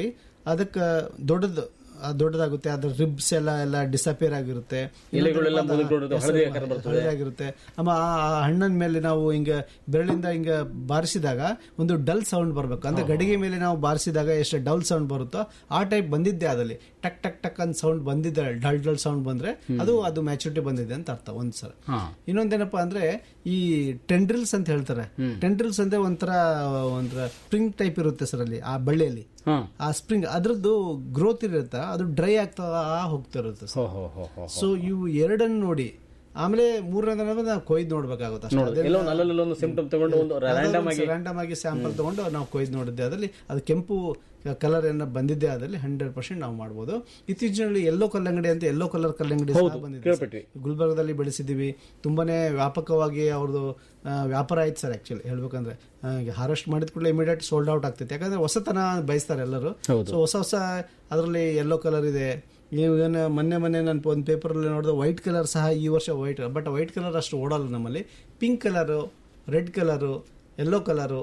ಅದಕ್ಕೆ ದೊಡ್ಡದು ಆ ದೊಡ್ಡದಾಗುತ್ತೆ ಅದ್ರ ರಿಬ್ಸ್ ಎಲ್ಲ ಎಲ್ಲ ಡಿಸಪಿಯರ್ ಆಗಿರುತ್ತೆ ಎಲೆಗಳೆಲ್ಲ ಮುದುಡ್ಕೊಂಡು ಹಳದಿ ಆಕಾರ ಬರ್ತದೆ ಹಳದಿ ಆಗಿರುತ್ತೆ ಆಮ ಆ ಆ ಹಣ್ಣಿನ ಮೇಲೆ ನಾವು ಹಿಂಗ ಬೆರಳಿಂದ ಹಿಂಗ ಬಾರಿಸಿದಾಗ ಒಂದು ಡಲ್ ಸೌಂಡ್ ಬರಬೇಕು ಅಂದ್ರೆ ಗಡಿಗೆ ಮೇಲೆ ನಾವು ಬಾರಿಸಿದಾಗ ಎಷ್ಟು ಡಲ್ ಸೌಂಡ್ ಬರುತ್ತೋ ಆ ಟೈಪ್ ಬಂದಿದ್ದೆ ಅದಲ್ಲಿ ಟಕ್ ಟಕ್ ಟಕ್ ಅಂತ ಸೌಂಡ್ ಬಂದಿದ್ದೆ ಡಲ್ ಡಲ್ ಸೌಂಡ್ ಬಂದ್ರೆ ಅದು ಅದು ಮ್ಯಾಚುರಿಟಿ ಬಂದಿದೆ ಅಂತ ಅರ್ಥ ಒಂದ್ ಸಲ ಹಾ ಇನ್ನೊಂದೇನಪ್ಪ ಅಂದ್ರೆ ಈ ಟೆಂಡ್ರಿಲ್ಸ್ ಅಂತ ಹೇಳ್ತಾರೆ ಟೆಂಡ್ರಿಲ್ಸ್ ಅಂದ್ರೆ ಒಂಥರ ಒಂಥರ ಸ್ಪ್ರಿಂಗ್ ಟೈಪ್ ಇರುತ್ತೆ ಸರ್ ಅಲ್ಲಿ ಆ ಬಳ್ಳಿಯಲ್ಲಿ ಹಾ ಆ ಸ್ಪ್ರಿಂಗ್ ಅದ್ರದ್ದು ಗ್ರೋತ್ ಇರುತ್ತೆ ಅದು ಡ್ರೈ ಆಗ್ತಾ ಹೋಗ್ತಾ ಇರುತ್ತೆ ಹೋ ಹೋ ಹೋ ಹೋ ಸೊ ಇವು ಎರಡನ್ನು ನೋಡಿ ಆಮೇಲೆ ಮೂರನೇ ನಾವು ಕೊಯ್ದು ನೋಡ್ಬೇಕಾಗುತ್ತೆ ಅಷ್ಟೇ. ನೋಡು ಎಲ್ಲೋ ಅಲ್ಲಲ್ಲೊಂದು ಸಿಂಪ್ಟಮ್ ತಗೊಂಡು ಒಂದು ರ್ಯಾಂಡಮ್ ಆಗಿ ರ್ಯಾಂಡಮ್ ಆಗಿ ಸ್ಯಾಂಪಲ್ ತಗೊಂಡು ನಾವು ಕೊಯ್ದು ನೋಡಿದ್ದೆ ಅದರಲ್ಲಿ ಅದು ಕೆಂಪು ಕಲರ್ ಏನೋ ಬಂದಿದ್ದೆ ಅದರಲ್ಲಿ ಹಂಡ್ರೆಡ್ ಪರ್ಸೆಂಟ್ ನಾವು ಮಾಡ್ಬೋದು ಇತ್ತೀಚಿನಲ್ಲಿ ಎಲ್ಲೋ ಕಲ್ಲಂಗಡಿ ಅಂತ ಎಲ್ಲೋ ಕಲರ್ ಕಲ್ಲಂಗಡಿ ಸಹ ಬಂದಿದೆ ಕೇಳ್ಪಟ್ವಿ ಗುಲ್ಬರ್ಗದಲ್ಲಿ ಬೆಳೆಸಿದ್ದೀವಿ ತುಂಬಾನೇ ವ್ಯಾಪಕವಾಗಿ ಅವ್ರದ್ದು ಆ, ವ್ಯಾಪಾರ ಆಯ್ತು ಸರ್ ಆಕ್ಚುಲಿ ಹೇಳ್ಬೇಕಂದ್ರೆ ಹಾರೆಸ್ಟ್ ಮಾಡಿದ ಕೂಡಲೇ ಇಮಿಡಿಯೇಟ್ ಸೋಲ್ಡ್ ಔಟ್ ಆಗ್ತೈತೆ ಯಾಕಂದ್ರೆ ಹೊಸತನ ಬಯಸ್ತಾರೆ ಎಲ್ಲರೂ ಹೌದು. ಸೊ ಹೊಸ ಹೊಸ ಅದರಲ್ಲಿ ಎಲ್ಲೋ ಕಲರ್ ಇದೆ ಏನು ಮೊನ್ನೆ ಮೊನ್ನೆ ನಾನು ಒಂದು ಪೇಪರಲ್ಲಿ ನೋಡಿದೆ ವೈಟ್ ಕಲರ್ ಸಹ ಈ ವರ್ಷ ವೈಟ್ ಬಟ್ ವೈಟ್ ಕಲರ್ ಅಷ್ಟು ಓಡಲ್ಲ ನಮ್ಮಲ್ಲಿ pink colour red colour yellow colour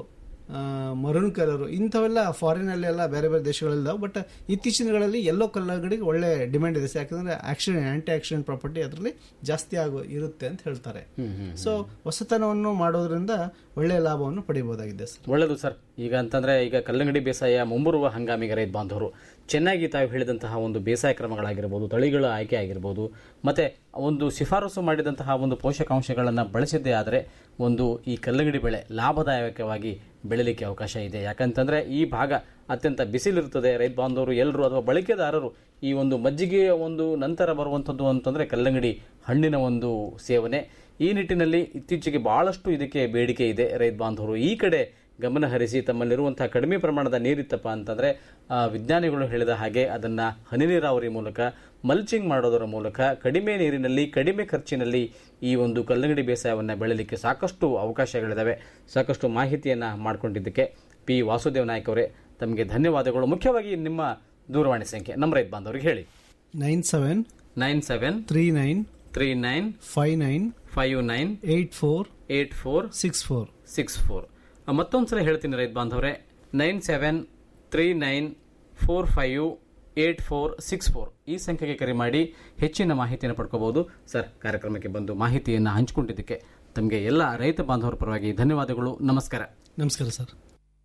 maroon colour ಇಂಥವೆಲ್ಲ ಫಾರಿನಲ್ಲಿ ಎಲ್ಲ ಬೇರೆ ಬೇರೆ ದೇಶಗಳಲ್ಲಿದ್ದಾವೆ ಬಟ್ ಇತ್ತೀಚಿನಗಳಲ್ಲಿ ಯೆಲ್ಲೋ ಕಲರ್ಗಳಿಗೆ ಒಳ್ಳೆ ಡಿಮ್ಯಾಂಡ್ ಇದೆ ಯಾಕಂದ್ರೆ ಆಕ್ಷನ್ ಆಂಟಿ ಆಕ್ಸಿಡೆಂಟ್ ಪ್ರಾಪರ್ಟಿ ಅದರಲ್ಲಿ ಜಾಸ್ತಿ ಆಗೋ ಇರುತ್ತೆ ಅಂತ ಹೇಳ್ತಾರೆ ಸೊ ಹೊಸತನವನ್ನು ಮಾಡೋದ್ರಿಂದ ಒಳ್ಳೆಯ ಲಾಭವನ್ನು ಪಡಿಬಹುದಾಗಿದೆ ಸರ್ ಒಳ್ಳೆಯದು ಸರ್ ಈಗ ಅಂತಂದ್ರೆ ಈಗ ಕಲ್ಲಂಗಡಿ ಬೇಸಾಯ ಮುಂಬರುವ ಹಂಗಾಮಿಗೆ ರೈತ ಬಾಂಧವರು ಚೆನ್ನಾಗಿ ತಾವು ಹೇಳಿದಂತಹ ಒಂದು ಬೇಸಾಯ ಕ್ರಮಗಳಾಗಿರ್ಬೋದು ತಳಿಗಳ ಆಯ್ಕೆ ಆಗಿರ್ಬೋದು ಮತ್ತೆ ಒಂದು ಶಿಫಾರಸು ಮಾಡಿದಂತಹ ಒಂದು ಪೋಷಕಾಂಶಗಳನ್ನು ಬಳಸಿದ್ದೇ ಆದರೆ ಒಂದು ಈ ಕಲ್ಲಂಗಡಿ ಬೆಳೆ ಲಾಭದಾಯಕವಾಗಿ ಬೆಳಿಲಿಕ್ಕೆ ಅವಕಾಶ ಇದೆ ಯಾಕಂತಂದ್ರೆ ಈ ಭಾಗ ಅತ್ಯಂತ ಬಿಸಿಲಿರ್ತದೆ ರೈತ ಬಾಂಧವರು ಎಲ್ಲರೂ ಅಥವಾ ಬಳಕೆದಾರರು ಈ ಒಂದು ಮಜ್ಜಿಗೆಯ ಒಂದು ನಂತರ ಬರುವಂಥದ್ದು ಅಂತಂದ್ರೆ ಕಲ್ಲಂಗಡಿ ಹಣ್ಣಿನ ಒಂದು ಸೇವನೆ ಈ ನಿಟ್ಟಿನಲ್ಲಿ ಇತ್ತೀಚೆಗೆ ಬಹಳಷ್ಟು ಇದಕ್ಕೆ ಬೇಡಿಕೆ ಇದೆ ರೈತ ಬಾಂಧವರು ಈ ಕಡೆ ಗಮನ ಹರಿಸಿ ತಮ್ಮಲ್ಲಿರುವಂತಹ ಕಡಿಮೆ ಪ್ರಮಾಣದ ನೀರಿತ್ತಪ್ಪ ಅಂತಂದ್ರೆ ಆ, ವಿಜ್ಞಾನಿಗಳು ಹೇಳಿದ ಹಾಗೆ ಅದನ್ನ ಹನಿ ನೀರಾವರಿ ಮೂಲಕ ಮಲ್ಚಿಂಗ್ ಮಾಡೋದರ ಮೂಲಕ ಕಡಿಮೆ ನೀರಿನಲ್ಲಿ ಕಡಿಮೆ ಖರ್ಚಿನಲ್ಲಿ ಈ ಒಂದು ಕಲ್ಲಂಗಡಿ ಬೇಸಾಯವನ್ನು ಬೆಳಲಿಕ್ಕೆ ಸಾಕಷ್ಟು ಅವಕಾಶಗಳಿದ್ದಾವೆ ಸಾಕಷ್ಟು ಮಾಹಿತಿಯನ್ನ ಮಾಡಿಕೊಂಡಿದ್ದಕ್ಕೆ ಪಿ ವಾಸುದೇವ್ ನಾಯ್ಕ ಅವರೇ ತಮಗೆ ಧನ್ಯವಾದಗಳು ಮುಖ್ಯವಾಗಿ ನಿಮ್ಮ ದೂರವಾಣಿ ಸಂಖ್ಯೆ ನಮ್ಮ ರೈತ ಬಾಂಧವರಿಗೆ ಹೇಳಿ nine seven nine seven three nine three nine five nine five nine eight four eight four six four six four ಮತ್ತೊಂದು ಸಲ ಹೇಳ್ತೀನಿ ರೈತ ಬಾಂಧವರೇ nine seven three nine four five eight four six four ಈ ಸಂಖ್ಯೆಗೆ ಕರೆ ಮಾಡಿ ಹೆಚ್ಚಿನ ಮಾಹಿತಿಯನ್ನು ಪಡ್ಕೋಬಹುದು ಸರ್ ಕಾರ್ಯಕ್ರಮಕ್ಕೆ ಬಂದು ಮಾಹಿತಿಯನ್ನು ಹಂಚಿಕೊಂಡಿದ್ದಕ್ಕೆ ತಮಗೆ ಎಲ್ಲ ರೈತ ಬಾಂಧವರ ಪರವಾಗಿ ಧನ್ಯವಾದಗಳು ನಮಸ್ಕಾರ ನಮಸ್ಕಾರ ಸರ್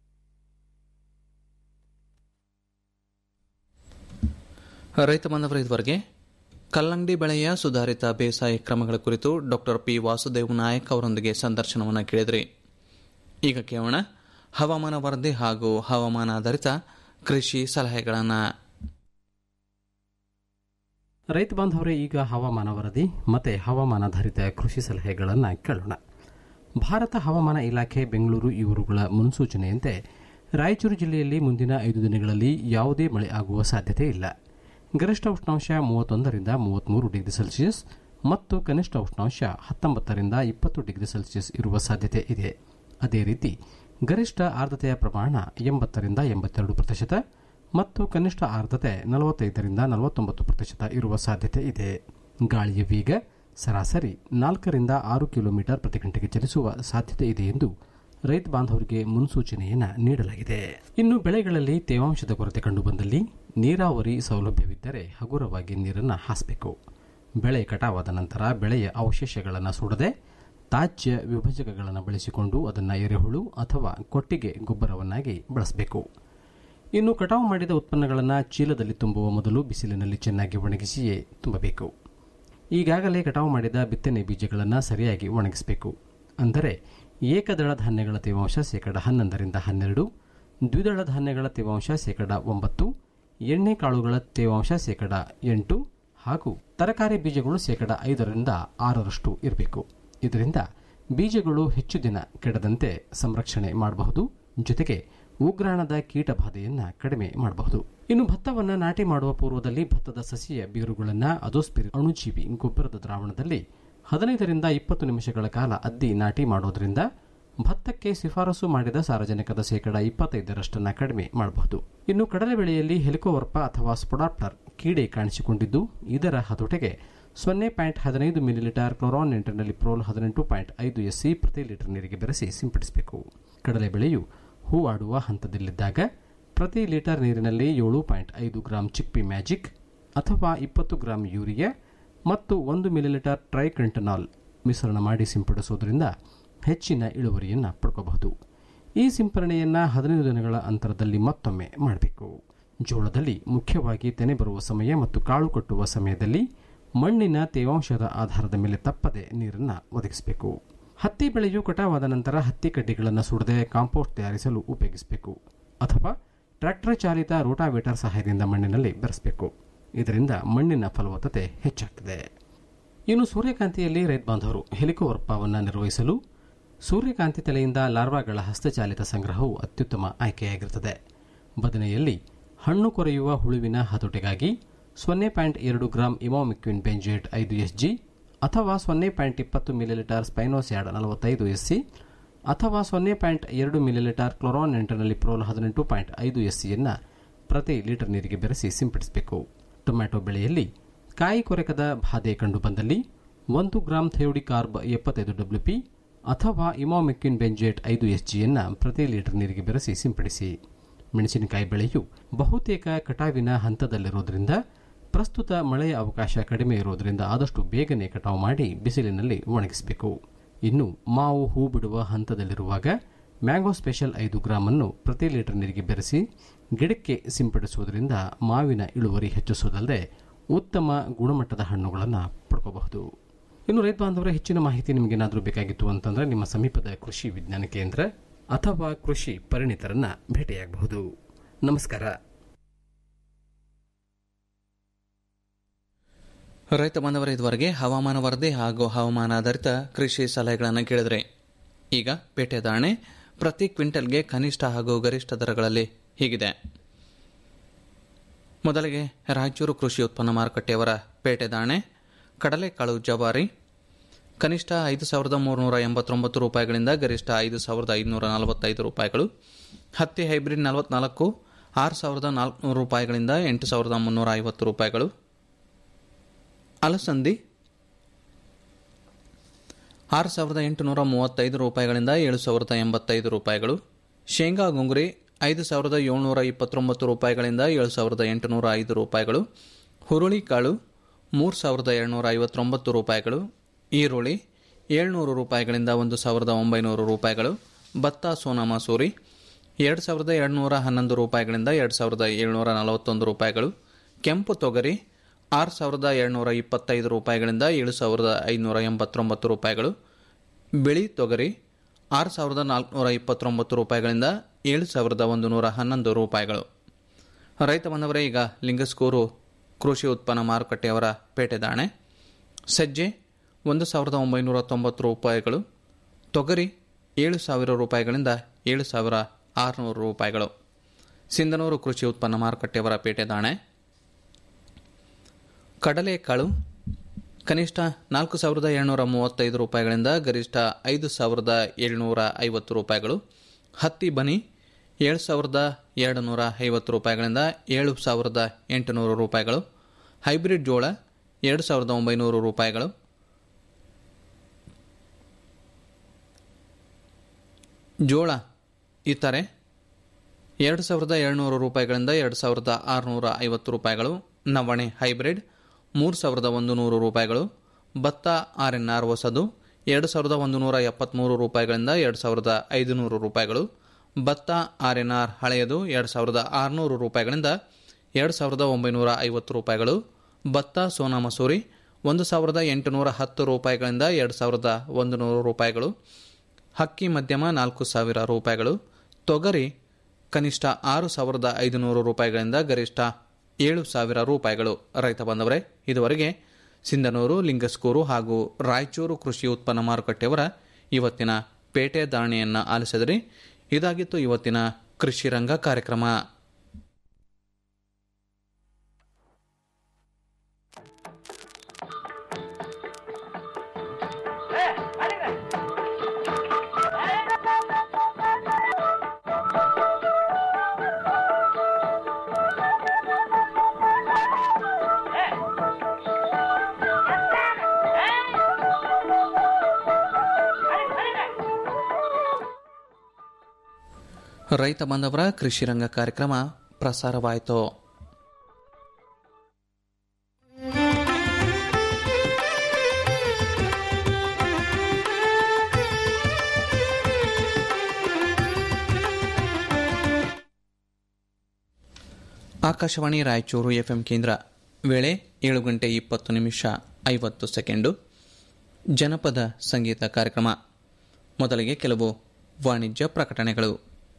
ರೈತ ಬಾಂಧವರ ಇದುವರೆಗೆ ಕಲ್ಲಂಗಡಿ ಬೆಳೆಯ ಸುಧಾರಿತ ಬೇಸಾಯ ಕ್ರಮಗಳ ಕುರಿತು ಡಾಕ್ಟರ್ ಪಿ ವಾಸುದೇವ್ ನಾಯಕ್ ಅವರೊಂದಿಗೆ ಸಂದರ್ಶನವನ್ನು ಕೇಳಿದ್ರಿ ಈಗ ಕೇಳೋಣ ಹವಾಮಾನ ವರದಿ ಹಾಗೂ ಹವಾಮಾನ ಆಧಾರಿತ ಕೃಷಿ ಸಲಹೆಗಳನ್ನು ರೈತ ಬಾಂಧವರೇ ಈಗ ಹವಾಮಾನ ವರದಿ ಮತ್ತೆ ಹವಾಮಾನಾಧಾರಿತ ಕೃಷಿ ಸಲಹೆಗಳನ್ನು ಕೇಳೋಣ ಭಾರತ ಹವಾಮಾನ ಇಲಾಖೆ ಬೆಂಗಳೂರು ಇವರುಗಳ ಮುನ್ಸೂಚನೆಯಂತೆ ರಾಯಚೂರು ಜಿಲ್ಲೆಯಲ್ಲಿ ಮುಂದಿನ ಐದು ದಿನಗಳಲ್ಲಿ ಯಾವುದೇ ಮಳೆ ಆಗುವ ಸಾಧ್ಯತೆ ಇಲ್ಲ ಗರಿಷ್ಠ ಉಷ್ಣಾಂಶ ಮೂವತ್ತೊಂದರಿಂದ ಮೂವತ್ತ್ಮೂರು ಡಿಗ್ರಿ ಸೆಲ್ಸಿಯಸ್ ಮತ್ತು ಕನಿಷ್ಠ ಉಷ್ಣಾಂಶ ಹತ್ತೊಂಬತ್ತರಿಂದ ಇಪ್ಪತ್ತು ಡಿಗ್ರಿ ಸೆಲ್ಸಿಯಸ್ ಇರುವ ಸಾಧ್ಯತೆ ಇದೆ ಅದೇ ರೀತಿ ಗರಿಷ್ಠ ಆರ್ದ್ರತೆಯ ಪ್ರಮಾಣ ಎಂಬತ್ತರಿಂದ ಎಂಬತ್ತೆರಡು ಪ್ರತಿಶತ ಮತ್ತು ಕನಿಷ್ಠ ಆರ್ದ್ರತೆ ನಲವತ್ತೈದರಿಂದ ನಲವತ್ತೊಂಬತ್ತು ಪ್ರತಿಶತ ಇರುವ ಸಾಧ್ಯತೆ ಇದೆ ಗಾಳಿಯ ವೇಗ ಸರಾಸರಿ ನಾಲ್ಕರಿಂದ ಆರು ಕಿಲೋಮೀಟರ್ ಪ್ರತಿ ಗಂಟೆಗೆ ಚಲಿಸುವ ಸಾಧ್ಯತೆ ಇದೆ ಎಂದು ರೈತ ಬಾಂಧವರಿಗೆ ಮುನ್ಸೂಚನೆಯನ್ನು ನೀಡಲಾಗಿದೆ ಇನ್ನು ಬೆಳೆಗಳಲ್ಲಿ ತೇವಾಂಶದ ಕೊರತೆ ಕಂಡುಬಂದಲ್ಲಿ ನೀರಾವರಿ ಸೌಲಭ್ಯವಿದ್ದರೆ ಹಗುರವಾಗಿ ನೀರನ್ನು ಹಾಸಬೇಕು ಬೆಳೆ ಕಟಾವಾದ ನಂತರ ಬೆಳೆಯ ಅವಶೇಷಗಳನ್ನು ಸುಡದೆ ತಾಜ್ಯ ವಿಭಜಕಗಳನ್ನು ಬಳಸಿಕೊಂಡು ಅದನ್ನು ಎರೆಹುಳು ಅಥವಾ ಕೊಟ್ಟಿಗೆ ಗೊಬ್ಬರವನ್ನಾಗಿ ಬಳಸಬೇಕು ಇನ್ನು ಕಟಾವು ಮಾಡಿದ ಉತ್ಪನ್ನಗಳನ್ನು ಚೀಲದಲ್ಲಿ ತುಂಬುವ ಮೊದಲು ಬಿಸಿಲಿನಲ್ಲಿ ಚೆನ್ನಾಗಿ ಒಣಗಿಸಿಯೇ ತುಂಬಬೇಕು ಈಗಾಗಲೇ ಕಟಾವು ಮಾಡಿದ ಬಿತ್ತನೆ ಬೀಜಗಳನ್ನು ಸರಿಯಾಗಿ ಒಣಗಿಸಬೇಕು ಅಂದರೆ ಏಕದಳ ಧಾನ್ಯಗಳ ತೇವಾಂಶ ಶೇಕಡ ಹನ್ನೊಂದರಿಂದ ಹನ್ನೆರಡು ದ್ವಿದಳ ಧಾನ್ಯಗಳ ತೇವಾಂಶ ಶೇಕಡ ಒಂಬತ್ತು ಎಣ್ಣೆ ಕಾಳುಗಳ ತೇವಾಂಶ ಶೇಕಡ ಎಂಟು ಹಾಗೂ ತರಕಾರಿ ಬೀಜಗಳು ಶೇಕಡ ಐದರಿಂದ ಆರರಷ್ಟು ಇರಬೇಕು ಇದರಿಂದ ಬೀಜಗಳು ಹೆಚ್ಚು ದಿನ ಕೆಡದಂತೆ ಸಂರಕ್ಷಣೆ ಮಾಡಬಹುದು ಜೊತೆಗೆ ಉಗ್ರಾಣದ ಕೀಟ ಬಾಧೆಯನ್ನ ಕಡಿಮೆ ಮಾಡಬಹುದು ಇನ್ನು ಭತ್ತವನ್ನು ನಾಟಿ ಮಾಡುವ ಪೂರ್ವದಲ್ಲಿ ಭತ್ತದ ಸಸಿಯ ಬೇರುಗಳನ್ನು ಅಜೋಸ್ಪಿರಿ ಅಣುಜೀವಿ ಗೊಬ್ಬರದ ದ್ರಾವಣದಲ್ಲಿ ಹದಿನೈದರಿಂದ ಇಪ್ಪತ್ತು ನಿಮಿಷಗಳ ಕಾಲ ಅದ್ದಿ ನಾಟಿ ಮಾಡೋದ್ರಿಂದ ಭತ್ತಕ್ಕೆ ಶಿಫಾರಸು ಮಾಡಿದ ಸಾರಜನಕದ ಶೇಕಡ ಇಪ್ಪತ್ತೈದರಷ್ಟನ್ನು ಕಡಿಮೆ ಮಾಡಬಹುದು ಇನ್ನು ಕಡಲೆ ಬೆಳೆಯಲ್ಲಿ ಹೆಲಿಕೋವರ್ಪ ಅಥವಾ ಸ್ಪೊಡಾಪ್ಟರ್ ಕೀಡೆ ಕಾಣಿಸಿಕೊಂಡಿದ್ದು ಇದರ ಹತೋಟೆಗೆ ಸೊನ್ನೆ ಪಾಯಿಂಟ್ ಹದಿನೈದು ಮಿಲಿಲೀಟರ್ ಕ್ಲೋರಾನ್ ನಿಂಟರ್ನಲ್ಲಿ ಪ್ರೋಲ್ ಹದಿನೆಂಟು ಪಾಯಿಂಟ್ ಐದು ಎಸ್ಸಿ ಪ್ರತಿ ಲೀಟರ್ ನೀರಿಗೆ ಬೆರೆಸಿ ಸಿಂಪಡಿಸಬೇಕು ಕಡಲೆ ಬೆಳೆಯು ಹೂವಾಡುವ ಹಂತದಲ್ಲಿದ್ದಾಗ ಪ್ರತಿ ಲೀಟರ್ ನೀರಿನಲ್ಲಿ ಏಳು ಪಾಯಿಂಟ್ ಐದು ಗ್ರಾಂ ಚಿಕ್ಪಿ ಮ್ಯಾಜಿಕ್ ಅಥವಾ ಇಪ್ಪತ್ತು ಗ್ರಾಂ ಯೂರಿಯಾ ಮತ್ತು ಒಂದು ಮಿಲಿಲೀಟರ್ ಟ್ರೈಕ್ರೆಂಟನಾಲ್ ಮಿಶ್ರಣ ಮಾಡಿ ಸಿಂಪಡಿಸುವುದರಿಂದ ಹೆಚ್ಚಿನ ಇಳುವರಿಯನ್ನು ಪಡ್ಕೋಬಹುದು ಈ ಸಿಂಪರಣೆಯನ್ನು ಹದಿನೈದು ದಿನಗಳ ಅಂತರದಲ್ಲಿ ಮತ್ತೊಮ್ಮೆ ಮಾಡಬೇಕು ಜೋಳದಲ್ಲಿ ಮುಖ್ಯವಾಗಿ ತೆನೆ ಬರುವ ಸಮಯ ಮತ್ತು ಕಾಳು ಕಟ್ಟುವ ಸಮಯದಲ್ಲಿ ಮಣ್ಣಿನ ತೇವಾಂಶದ ಆಧಾರದ ಮೇಲೆ ತಪ್ಪದೆ ನೀರನ್ನು ಒದಗಿಸಬೇಕು ಹತ್ತಿ ಬೆಳೆಯು ಕಟಾವಾದ ನಂತರ ಹತ್ತಿ ಕಡ್ಡಿಗಳನ್ನು ಸುಡದೆ ಕಾಂಪೋಸ್ಟ್ ತಯಾರಿಸಲು ಉಪಯೋಗಿಸಬೇಕು ಅಥವಾ ಟ್ರ್ಯಾಕ್ಟರ್ ಚಾಲಿತ ರೋಟಾವೇಟರ್ ಸಹಾಯದಿಂದ ಮಣ್ಣಿನಲ್ಲಿ ಬೆರೆಸಬೇಕು ಇದರಿಂದ ಮಣ್ಣಿನ ಫಲವತ್ತತೆ ಹೆಚ್ಚಾಗ್ತದೆ ಇನ್ನು ಸೂರ್ಯಕಾಂತಿಯಲ್ಲಿ ರೈತ ಬಾಂಧವರು ಹೆಲಿಕೋವರ್ಪವನ್ನು ನಿರ್ವಹಿಸಲು ಸೂರ್ಯಕಾಂತಿ ತಲೆಯಿಂದ ಲಾರ್ವಾಗಳ ಹಸ್ತಚಾಲಿತ ಸಂಗ್ರಹವು ಅತ್ಯುತ್ತಮ ಆಯ್ಕೆಯಾಗಿರುತ್ತದೆ ಬದನೆಯಲ್ಲಿ ಹಣ್ಣು ಕೊರೆಯುವ ಹುಳುವಿನ ಹತೋಟಿಗಾಗಿ ಸೊನ್ನೆ ಪಾಯಿಂಟ್ ಎರಡು ಗ್ರಾಂ ಇಮೋಮಿಕ್ವಿನ್ ಬೆಂಜೇಟ್ ಐದು ಎಸ್ ಜಿ ಅಥವಾ ಸೊನ್ನೆ ಪಾಯಿಂಟ್ ಇಪ್ಪತ್ತು ಮಿಲಿಲೀಟರ್ ಸ್ಪೈನೋಸ್ಯಾಡ್ ನಲವತ್ತೈದು ಎಸ್ ಸಿ ಅಥವಾ ಸೊನ್ನೆ ಪಾಯಿಂಟ್ ಎರಡು ಮಿಲಿಲೀಟರ್ ಕ್ಲೊರಾನ್ ಎಂಟರ್ನಲ್ಲಿ ಪ್ರೋಲ್ ಹದಿನೆಂಟು ಪಾಯಿಂಟ್ ಐದು ಎಸ್ ಸಿಯನ್ನು ಪ್ರತಿ ಲೀಟರ್ ನೀರಿಗೆ ಬೆರೆಸಿ ಸಿಂಪಡಿಸಬೇಕು ಟೊಮ್ಯಾಟೊ ಬೆಳೆಯಲ್ಲಿ ಕಾಯಿ ಕೊರೆಕದ ಬಾಧೆ ಕಂಡುಬಂದಲ್ಲಿ ಒಂದು ಗ್ರಾಂ ಥೆಯೋಡಿಕಾರ್ಬ್ ಎಪ್ಪತ್ತೈದು ಡಬ್ಲ್ಯೂ ಪಿ ಅಥವಾ ಇಮೋಮಿಕ್ವಿನ್ ಬೆಂಜೇಟ್ ಐದು ಎಸ್ ಜಿಯನ್ನು ಪ್ರತಿ ಲೀಟರ್ ನೀರಿಗೆ ಬೆರೆಸಿ ಸಿಂಪಡಿಸಿ ಮೆಣಸಿನಕಾಯಿ ಬೆಳೆಯು ಬಹುತೇಕ ಕಟಾವಿನ ಹಂತದಲ್ಲಿರುವುದರಿಂದ ಪ್ರಸ್ತುತ ಮಳೆಯ ಅವಕಾಶ ಕಡಿಮೆ ಇರುವುದರಿಂದ ಆದಷ್ಟು ಬೇಗನೆ ಕಟಾವು ಮಾಡಿ ಬಿಸಿಲಿನಲ್ಲಿ ಒಣಗಿಸಬೇಕು ಇನ್ನು ಮಾವು ಹೂ ಬಿಡುವ ಹಂತದಲ್ಲಿರುವಾಗ ಮ್ಯಾಂಗೋ ಸ್ಪೆಷಲ್ ಐದು ಗ್ರಾಮ್ ಅನ್ನು ಪ್ರತಿ ಲೀಟರ್ ನೀರಿಗೆ ಬೆರೆಸಿ ಗಿಡಕ್ಕೆ ಸಿಂಪಡಿಸುವುದರಿಂದ ಮಾವಿನ ಇಳುವರಿ ಹೆಚ್ಚಿಸುವುದಲ್ಲದೆ ಉತ್ತಮ ಗುಣಮಟ್ಟದ ಹಣ್ಣುಗಳನ್ನು ಪಡ್ಕೋಬಹುದು ಇನ್ನು ರೈತ ಬಾಂಧವರ ಹೆಚ್ಚಿನ ಮಾಹಿತಿ ನಿಮಗೇನಾದರೂ ಬೇಕಾಗಿತ್ತು ಅಂತಂದ್ರೆ ನಿಮ್ಮ ಸಮೀಪದ ಕೃಷಿ ವಿಜ್ಞಾನ ಕೇಂದ್ರ ಅಥವಾ ಕೃಷಿ ಪರಿಣಿತರನ್ನ ಭೇಟಿಯಾಗಬಹುದು ನಮಸ್ಕಾರ ರೈತ ಬಾಂಧವರ ಇದುವರೆಗೆ ಹವಾಮಾನ ವರದಿ ಹಾಗೂ ಹವಾಮಾನ ಆಧಾರಿತ ಕೃಷಿ ಸಲಹೆಗಳನ್ನು ಕೇಳಿದ್ರೆ ಈಗ ಪೇಟೆ ಧಾರಣೆ ಪ್ರತಿ ಕ್ವಿಂಟಲ್ಗೆ ಕನಿಷ್ಠ ಹಾಗೂ ಗರಿಷ್ಠ ದರಗಳಲ್ಲಿ ಹೀಗಿದೆ ಮೊದಲಿಗೆ ರಾಯಚೂರು ಕೃಷಿ ಉತ್ಪನ್ನ ಮಾರುಕಟ್ಟೆಯವರ ಪೇಟೆ ದಾಣೆ ಕಡಲೆಕಾಳು ಜವಾರಿ ಕನಿಷ್ಠ ಐದು ಸಾವಿರದ ಮೂರುನೂರ ಎಂಬತ್ತೊಂಬತ್ತು ರೂಪಾಯಿಗಳಿಂದ ಗರಿಷ್ಠ ಐದು ಸಾವಿರದ ಐದುನೂರ ನಲವತ್ತೈದು ರೂಪಾಯಿಗಳು ಹತ್ತಿ ಹೈಬ್ರಿಡ್ ನಲವತ್ನಾಲ್ಕು ಆರು ಸಾವಿರದ ನಾಲ್ಕುನೂರು ರೂಪಾಯಿಗಳಿಂದ ಎಂಟು ಸಾವಿರದ ಮುನ್ನೂರ ಐವತ್ತು ರೂಪಾಯಿಗಳು ಅಲಸಂದಿ ಆರು ಸಾವಿರದ ಎಂಟುನೂರ ಮೂವತ್ತೈದು ರೂಪಾಯಿಗಳಿಂದ ಏಳು ಸಾವಿರದ ಎಂಬತ್ತೈದು ರೂಪಾಯಿಗಳು ಶೇಂಗಾ ಗುಂಗುರಿ ಐದು ಸಾವಿರದ ಏಳ್ನೂರ ಇಪ್ಪತ್ತೊಂಬತ್ತು ರೂಪಾಯಿಗಳಿಂದ ಏಳು ಸಾವಿರದ ಎಂಟುನೂರ ಐದು ರೂಪಾಯಿಗಳು ಹುರುಳಿಕಾಳು ಮೂರು ಸಾವಿರದ ಏಳ್ನೂರ ಐವತ್ತೊಂಬತ್ತು ರೂಪಾಯಿಗಳು ಈರುಳ್ಳಿ ಏಳ್ನೂರು ರೂಪಾಯಿಗಳಿಂದ ಒಂದು ಸಾವಿರದ ಒಂಬೈನೂರು ರೂಪಾಯಿಗಳು ಭತ್ತ ಸೋನಾ ಮಸೂರಿ ಎರಡು ಸಾವಿರದ ಎರಡುನೂರ ಹನ್ನೊಂದು ರೂಪಾಯಿಗಳಿಂದ ಎರಡು ಸಾವಿರದ ಏಳ್ನೂರ ನಲವತ್ತೊಂದು ರೂಪಾಯಿಗಳು ಕೆಂಪು ತೊಗರಿ ಆರು ಸಾವಿರದ ಏಳ್ನೂರ ಇಪ್ಪತ್ತೈದು ರೂಪಾಯಿಗಳಿಂದ ಏಳು ಸಾವಿರದ ಐದುನೂರ ಎಂಬತ್ತೊಂಬತ್ತು ರೂಪಾಯಿಗಳು ಬಿಳಿ ತೊಗರಿ ಆರು ಸಾವಿರದ ನಾಲ್ಕುನೂರ ಇಪ್ಪತ್ತೊಂಬತ್ತು ರೂಪಾಯಿಗಳಿಂದ ಏಳು ಸಾವಿರದ ಒಂದು ನೂರ ಹನ್ನೊಂದು ರೂಪಾಯಿಗಳು ರೈತ ಬಂದವರೇ ಈಗ ಲಿಂಗಸ್ಕೂರು ಕೃಷಿ ಉತ್ಪನ್ನ ಮಾರುಕಟ್ಟೆಯವರ ಪೇಟೆ ದಾಣೆ ಸಜ್ಜೆ ಒಂದು ಸಾವಿರದ ಒಂಬೈನೂರ ತೊಂಬತ್ತು ರೂಪಾಯಿಗಳು ತೊಗರಿ ಏಳು ಸಾವಿರ ರೂಪಾಯಿಗಳಿಂದ ಏಳು ಸಾವಿರ ಆರುನೂರು ರೂಪಾಯಿಗಳು ಸಿಂಧನೂರು ಕೃಷಿ ಉತ್ಪನ್ನ ಮಾರುಕಟ್ಟೆಯವರ ಪೇಟೆ ದಾಣೆ ಕಡಲೆಕಾಳು ಕನಿಷ್ಠ ನಾಲ್ಕು ಸಾವಿರದ ಏಳ್ನೂರ ಮೂವತ್ತೈದು ರೂಪಾಯಿಗಳಿಂದ ಗರಿಷ್ಠ ಐದು ಸಾವಿರದ ಏಳ್ನೂರ ಐವತ್ತು ರೂಪಾಯಿಗಳು ಹತ್ತಿ ಬನಿ ಏಳು ಸಾವಿರದ ಎರಡು ನೂರ ಐವತ್ತು ರೂಪಾಯಿಗಳಿಂದ ಏಳು ಸಾವಿರದ ಎಂಟುನೂರು ರೂಪಾಯಿಗಳು ಹೈಬ್ರಿಡ್ ಜೋಳ ಎರಡು ಸಾವಿರದ ಒಂಬೈನೂರು ರೂಪಾಯಿಗಳು ಜೋಳ ಇತರೆ ಎರಡು ಸಾವಿರದ ಏಳ್ನೂರು ರೂಪಾಯಿಗಳಿಂದ ಎರಡು ಸಾವಿರದ ಆರುನೂರ ಐವತ್ತು ರೂಪಾಯಿಗಳು ನವಣೆ ಹೈಬ್ರಿಡ್ ಮೂರು ಸಾವಿರದ ಒಂದು ನೂರು ರೂಪಾಯಿಗಳು ಭತ್ತ ಆರ್ ಎನ್ ಆರ್ ಹೊಸದು ಎರಡು ಸಾವಿರದ ಒಂದು ನೂರ ಎಪ್ಪತ್ತ್ಮೂರು ರೂಪಾಯಿಗಳಿಂದ ಎರಡು ಸಾವಿರದ ಐದುನೂರು ರೂಪಾಯಿಗಳು ಭತ್ತ ಆರ್ ಎನ್ ಆರ್ ಹಳೆಯದು ಎರಡು ಸಾವಿರದ ಆರುನೂರು ರೂಪಾಯಿಗಳಿಂದ ಎರಡು ಸಾವಿರದ ಒಂಬೈನೂರ ಐವತ್ತು ರೂಪಾಯಿಗಳು ಭತ್ತ ಸೋನಾ ಮಸೂರಿ ಒಂದು ಸಾವಿರದ ಎಂಟುನೂರ ಹತ್ತು ರೂಪಾಯಿಗಳಿಂದ ಎರಡು ಸಾವಿರದ ಒಂದು ನೂರು ರೂಪಾಯಿಗಳು ಹಕ್ಕಿ ಮಧ್ಯಮ ನಾಲ್ಕು ಸಾವಿರ ರೂಪಾಯಿಗಳು ತೊಗರಿ ಕನಿಷ್ಠ ಆರು ಸಾವಿರದ ಐದುನೂರು ರೂಪಾಯಿಗಳಿಂದ ಗರಿಷ್ಠ ಏಳು ಸಾವಿರ ರೂಪಾಯಿಗಳು ರೈತ ಬಂದವರೇ ಇದುವರೆಗೆ ಸಿಂಧನೂರು ಲಿಂಗಸ್ಕೂರು ಹಾಗೂ ರಾಯಚೂರು ಕೃಷಿ ಉತ್ಪನ್ನ ಮಾರುಕಟ್ಟೆಯವರ ಇವತ್ತಿನ ಪೇಟೆ ಧಾರಣೆಯನ್ನು ಆಲಿಸಿದ್ರಿ ಇದಾಗಿತ್ತು ಇವತ್ತಿನ ಕೃಷಿ ರಂಗ ಕಾರ್ಯಕ್ರಮ ರೈತ ಬಾಂಧವರ ಕೃಷಿ ರಂಗ ಕಾರ್ಯಕ್ರಮ ಪ್ರಸಾರವಾಯಿತು ಆಕಾಶವಾಣಿ ರಾಯಚೂರು ಎಫ್ಎಂ ಕೇಂದ್ರ ವೇಳೆ ಏಳು ಗಂಟೆ ಇಪ್ಪತ್ತು ನಿಮಿಷ ಐವತ್ತು ಸೆಕೆಂಡು ಜನಪದ ಸಂಗೀತ ಕಾರ್ಯಕ್ರಮ ಮೊದಲಿಗೆ ಕೆಲವು ವಾಣಿಜ್ಯ ಪ್ರಕಟಣೆಗಳು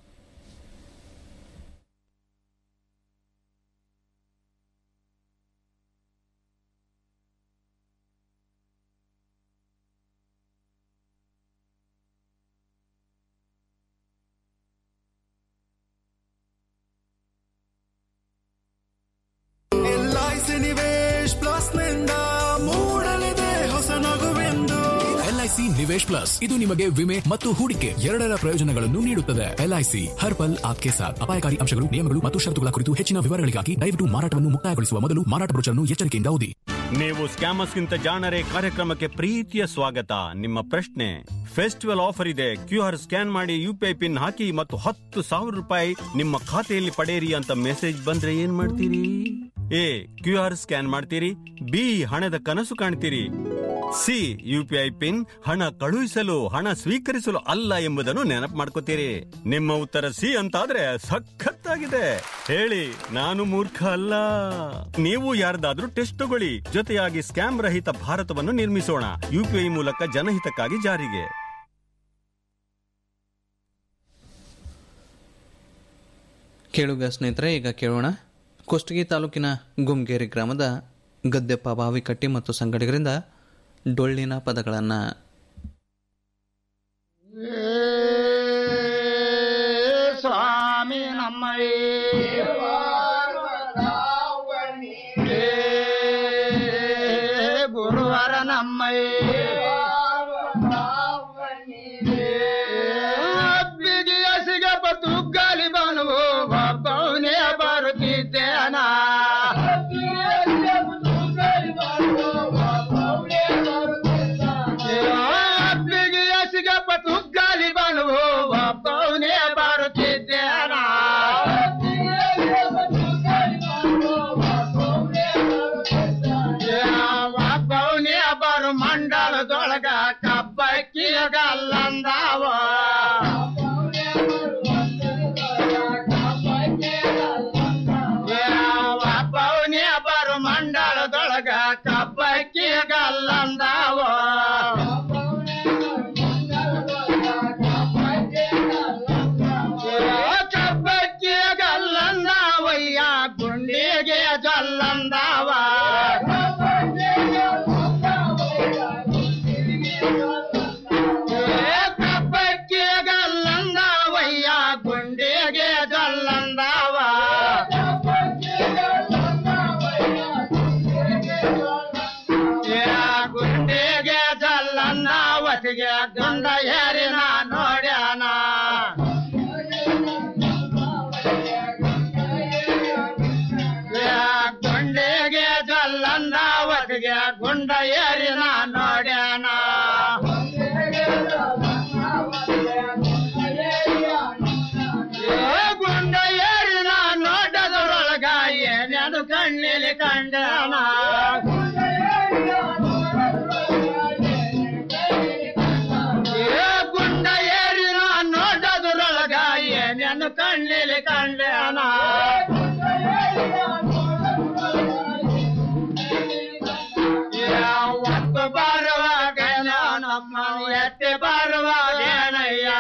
ಎಲ್ಐಸಿ ನಿವೇಶ್ ಪ್ಲಸ್ ನಿಂದ ಮೂಡಲಿದೆ ಹೊಸ ನಗುವೆಂದು ಎಲ್ಐಸಿ ನಿವೇಶ್ ಪ್ಲಸ್ ಇದು ನಿಮಗೆ ವಿಮೆ ಮತ್ತು ಹೂಡಿಕೆ ಎರಡರ ಪ್ರಯೋಜನಗಳನ್ನು ನೀಡುತ್ತದೆ ಎಲ್ಐಸಿ ಹರ್ ಪಲ್ ಆಪ್ಕೆ ಸಾಥ್ ಅಪಾಯಕಾರಿ ಅಂಶಗಳು ನಿಯಮಗಳು ಮತ್ತು ಷರತ್ತುಗಳ ಕುರಿತು ಹೆಚ್ಚಿನ ವಿವರಗಳಿಗಾಗಿ ದಯವಿಟ್ಟು ಮಾರಾಟವನ್ನು ಮುಕ್ತಾಯಗೊಳಿಸುವ ಮೊದಲು ಮಾರಾಟ ಬ್ರೋಚರ್ನ್ನು ಎಚ್ಚರಿಕೆಯಿಂದ ಓದಿ ನೀವು ಸ್ಕ್ಯಾಮರ್ಸ್ಗಿಂತ ಜಾಣರೆ ಕಾರ್ಯಕ್ರಮಕ್ಕೆ ಪ್ರೀತಿಯ ಸ್ವಾಗತ ನಿಮ್ಮ ಪ್ರಶ್ನೆ ಫೆಸ್ಟಿವಲ್ ಆಫರ್ ಇದೆ ಕ್ಯೂ ಆರ್ ಸ್ಕ್ಯಾನ್ ಮಾಡಿ ಯು ಪಿ ಐ ಪಿನ್ ಹಾಕಿ ಮತ್ತು ಹತ್ತು ಸಾವಿರ ರೂಪಾಯಿ ನಿಮ್ಮ ಖಾತೆಯಲ್ಲಿ ಪಡೆಯಿರಿ ಅಂತ ಮೆಸೇಜ್ ಬಂದ್ರೆ ಏನ್ ಮಾಡ್ತೀರಿ ಎ ಕ್ಯೂ ಆರ್ ಸ್ಕ್ಯಾನ್ ಮಾಡ್ತೀರಿ ಬಿ ಹಣದ ಕನಸು ಕಾಣ್ತೀರಿ C U P I pin ಹಣ ಕಳುಹಿಸಲು ಹಣ ಸ್ವೀಕರಿಸಲು ಅಲ್ಲ ಎಂಬುದನ್ನು ನೆನಪು ಮಾಡ್ಕೋತೀರಿ ನಿಮ್ಮ ಉತ್ತರ ಸಿ ಅಂತಾದ್ರೆ ಸಖತ್ತಾಗಿದೆ ಹೇಳಿ ನಾನು ಮೂರ್ಖ ಅಲ್ಲ ನೀವು ಯಾರ್ದಾದ್ರೂ ಟೆಸ್ಟ್ ತಗೊಳ್ಳಿ ಜೊತೆಯಾಗಿ ಸ್ಕ್ಯಾಮ್ ರಹಿತ ಭಾರತವನ್ನು ನಿರ್ಮಿಸೋಣ ಯುಪಿಐ ಮೂಲಕ ಜನಹಿತಕ್ಕಾಗಿ ಜಾರಿಗೆ ಕೇಳುಗ ಸ್ನೇಹಿತರೆ ಈಗ ಕೇಳೋಣ ಕುಷ್ಟಗಿ ತಾಲೂಕಿನ ಗುಮ್ಗೇರಿ ಗ್ರಾಮದ ಗದ್ದೆಪ್ಪ ಬಾವಿಕಟ್ಟಿ ಮತ್ತು ಸಂಗಡಿಗರಿಂದ ಡೊಳ್ಳಿನ ಪದಗಳನ್ನು ಸ್ವಾಮಿ ನಮ್ಮೈ ಗುರುವರ ನಮ್ಮೈ ಬಿಗಿಯ ಸಿಗಪ್ಪ ತುಗ್ಗಾಲಿ ಬನುವು ಒಬ್ಬವನೇ ಬರುತ್ತಿದ್ದೇನ ಬಿಗಿಯ ಸಿಗಪ್ಪ ತುಗ್ಗಾಲಿ ಬನುವು ಒಬ್ಬವನೇ ಬರುತ್ತಿದ್ದೇನ ಒಬ್ಬವನೇ ಬರು ಮಂಡಲದೊಳಗ ಕಬ್ಬಕ್ಕಿಯ ಗಲ್ಲಂದಾವ ಒಬ್ಬವನೇ ಬರು ಮಂಡಲದೊಳಗ ಕಬ್ಬಕ್ಕಿಯ ಗಲ್ಲಂದಾವ ಕಬ್ಬಕ್ಕಿಯ ಗಲ್ಲಂದಾವಯ್ಯ ಗುಂಡಿಗೆ ಜಲ್ಲಂದಾವ ಕಬ್ಬಕ್ಕಿಯ ಗಲ್ಲಂದಾವಯ್ಯ ಗುಂಡಿಗೆ ಜಲ್ಲಂದಾವ ಗುಂಡಿಗೆ ಜಲ್ಲಂದಾವತಿಗೆ ಗಂಡ ಹೇರಿನ ನೋಡ್ಯಾನ ಗುಂಡಿಗೆ ಜಲ್ಲಂದಾವತಿಗೆ ಗುಂಡ ಏರಿನ ನೋಡ್ಯಾನ ಏ ಗುಂಡ ಏರಿನ ನೋಟದೊಳಗ ಏನೇನು ಕಣ್ಣಿಲಿ ಕಂಡನ ಏ ಗುಂಡ ಏರಿನ ನೋಟದೊಳಗ ಏನೇನು ಕಣ್ಣಿಲಿ ಕಂಡನ ಒತ್ತು ಬರುವಾಗ ನಮ್ಮ ಎತ್ತಿ ಬರುವಾಗೇನಯ್ಯ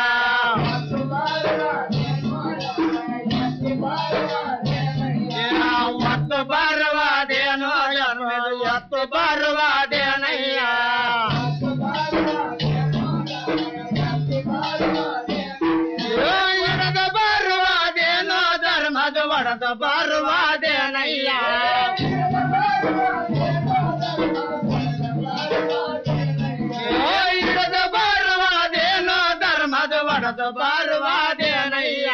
ಒತ್ತು ಬರುವಾದೇನೋ ಎತ್ತು ಬರುವಾದೇನಯ್ಯ ಇಡದ ಬರುವಾದೇನೋ ಧರ್ಮದ ಒಡದ ಬರುವಾದೇನಯ್ಯ ಇಡದ ಬರುವಾದೇನೋ ಧರ್ಮದ ಒಡದ ಬರುವಾದೇನಯ್ಯ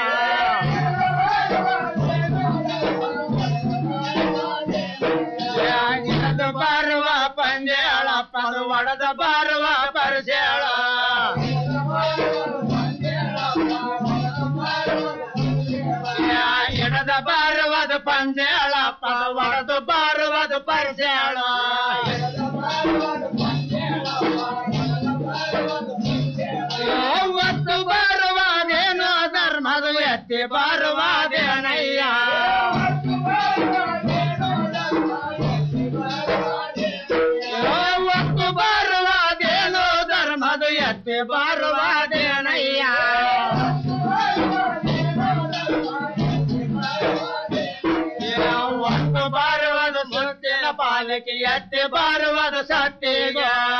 ಇಡದ ಬರುವ ಪಂಜೇಳ ಪದ ಒಡದ ಬರುವ ಪರಸೇಳ ಪಂಜೇಳ ಪದ ಒಡೆದು ಬಾರುವುದು ಪರಿಸೇಳ ಒತ್ತು ಬರುವಾದೇನೋ ಧರ್ಮದ ಎತ್ತಿ ಬರುವಾದೇನಯ್ಯ ಒತ್ತು ಬರುವಾದೇನೋ ಧರ್ಮದ ಎತ್ತಿ ಬರುವಾದೇನಯ್ಯ ಒತ್ತು ಬರುವುದು ಸುತ್ತಿನ ಪಾಲಕಿ ಎತ್ತಿ ಬರುವುದು ಸತ್ತಿಗ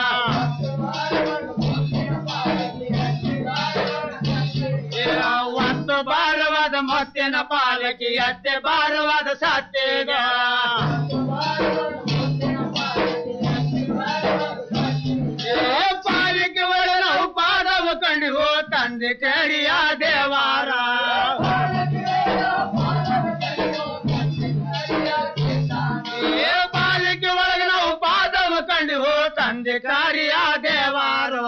ಒತ್ತು ಬಾರವಾದ ಮೊತ್ತಿನ ಪಾಲಕಿ ಎತ್ತೆ ಬಾರವಾದ ಸತ್ತಿಗ ಪಾಲಿಕೆ ಒಳ ನಾವು ಪಾದವ ಕಂಡು ತಂದೆ ಕರಿಯ ದೇವಾರ ಏ ಪಾಲಿಕೆ ಒಳಗೆ ನಾವು ಪಾದವ ಕಂಡು ತಂದೆ ಕಾರ್ಯ ದೇವಾರೋ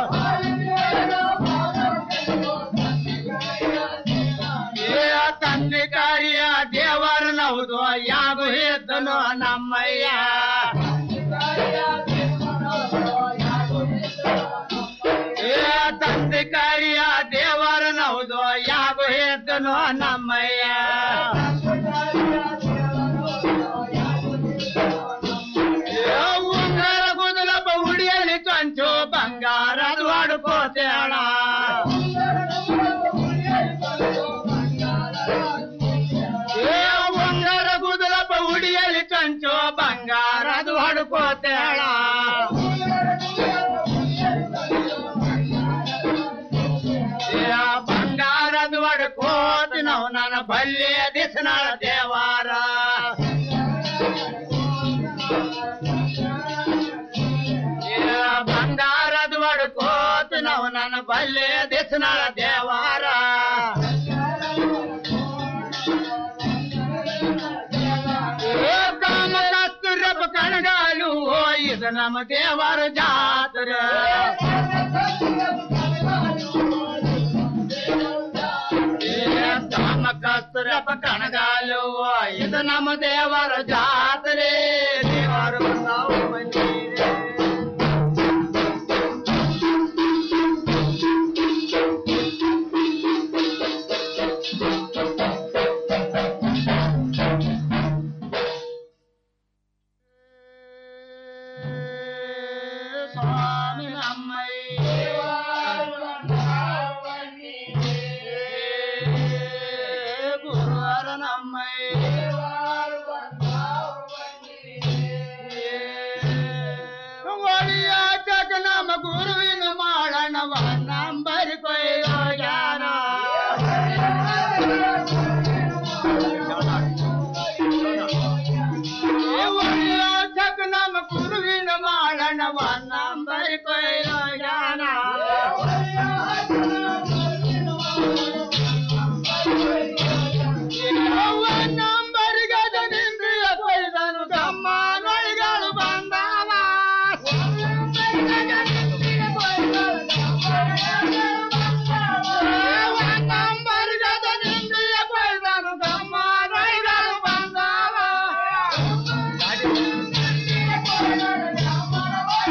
ಏ ತಂದೆ ಕಾರ್ಯ ದೇವರ ನೌದು ಯಾಗು ಹೆದ್ದನು ನಮ್ಮಯ್ಯ ಏ ತಂದೆ ಕಾರ್ಯ ದೇವರ ನೌದು ಯಾಗು ಹೆದ್ದನು ನಮ್ಮಯ್ಯ ಏ ಉಂಗರ ಕುದಲಪ್ಪ ಉಡಿಯಲಿ ಕಂಚು ಬಂಗಾರದ ವಾಡುಕೋತೇಳ ಏ ಉಂಗರ ಕುದಲಪ್ಪ ಉಡಿಯಲಿ ಕಂಚು ಬಂಗಾರದ ಹೊಡ್ಕೋತೇಳ ಏ ಬಂಗಾರದ ಹೊಡ್ಕೋತ ನಾವು ನನ್ನ ಬಲ್ಯ ದಿಸನಾಳ ದೇವಾರ ಏ ಬಂಗಾರದ ಹೊಡ್ಕೋತ ನಾವು ನನ್ನ ಬಲ್ಯ ದಿಸನಾಳ ದೇವಾರ ಏ ಕಾಮ ಕಸ್ತೂರಪ್ಪ ಕಣಗಾಲು ಇದು ನಮ್ಮ ದೇವರ ಜಾತ್ರೆ ಏ ಕಾಮ ಕಸ್ತೂರಪ್ಪ ಕಣಗಾಲು ಇದು ನಮ್ಮ ದೇವರ ಜಾತ್ರೆ ದೇವರು ನಾವು ಬಂದಿರೆ ಸ್ವಾಮಿ ನಮ್ಮಯ್ಯ ಗುರುವರ ನಮ್ಮಯ್ಯ ಜಗ ನಮ್ಮ ಗುರುವಿನ ಮಾಡಣವ ನಂಬರಿ ಕೊಯ್ಯೋ ಜ್ಞಾನ ಜಗ ನಮ್ಮ ಗುರುವಿನ ಮಾಡಣವ ನಂಬರಿ ಕೊಯ್ಯೋ ಜ್ಞಾನ ನಂಬರಿಗದ ನಿಂದ್ರಿಯ ಕೊಯ್ದನು ಗಮ್ಮ ನೊಳಿಗಳು ಬಂದವ ನಂಬರಿಗದ ನಿಂದ್ರಿಯ ಕೊಯ್ದನು ಗಮ್ಮ ನೊಳಿಗಳು ಬಂದವ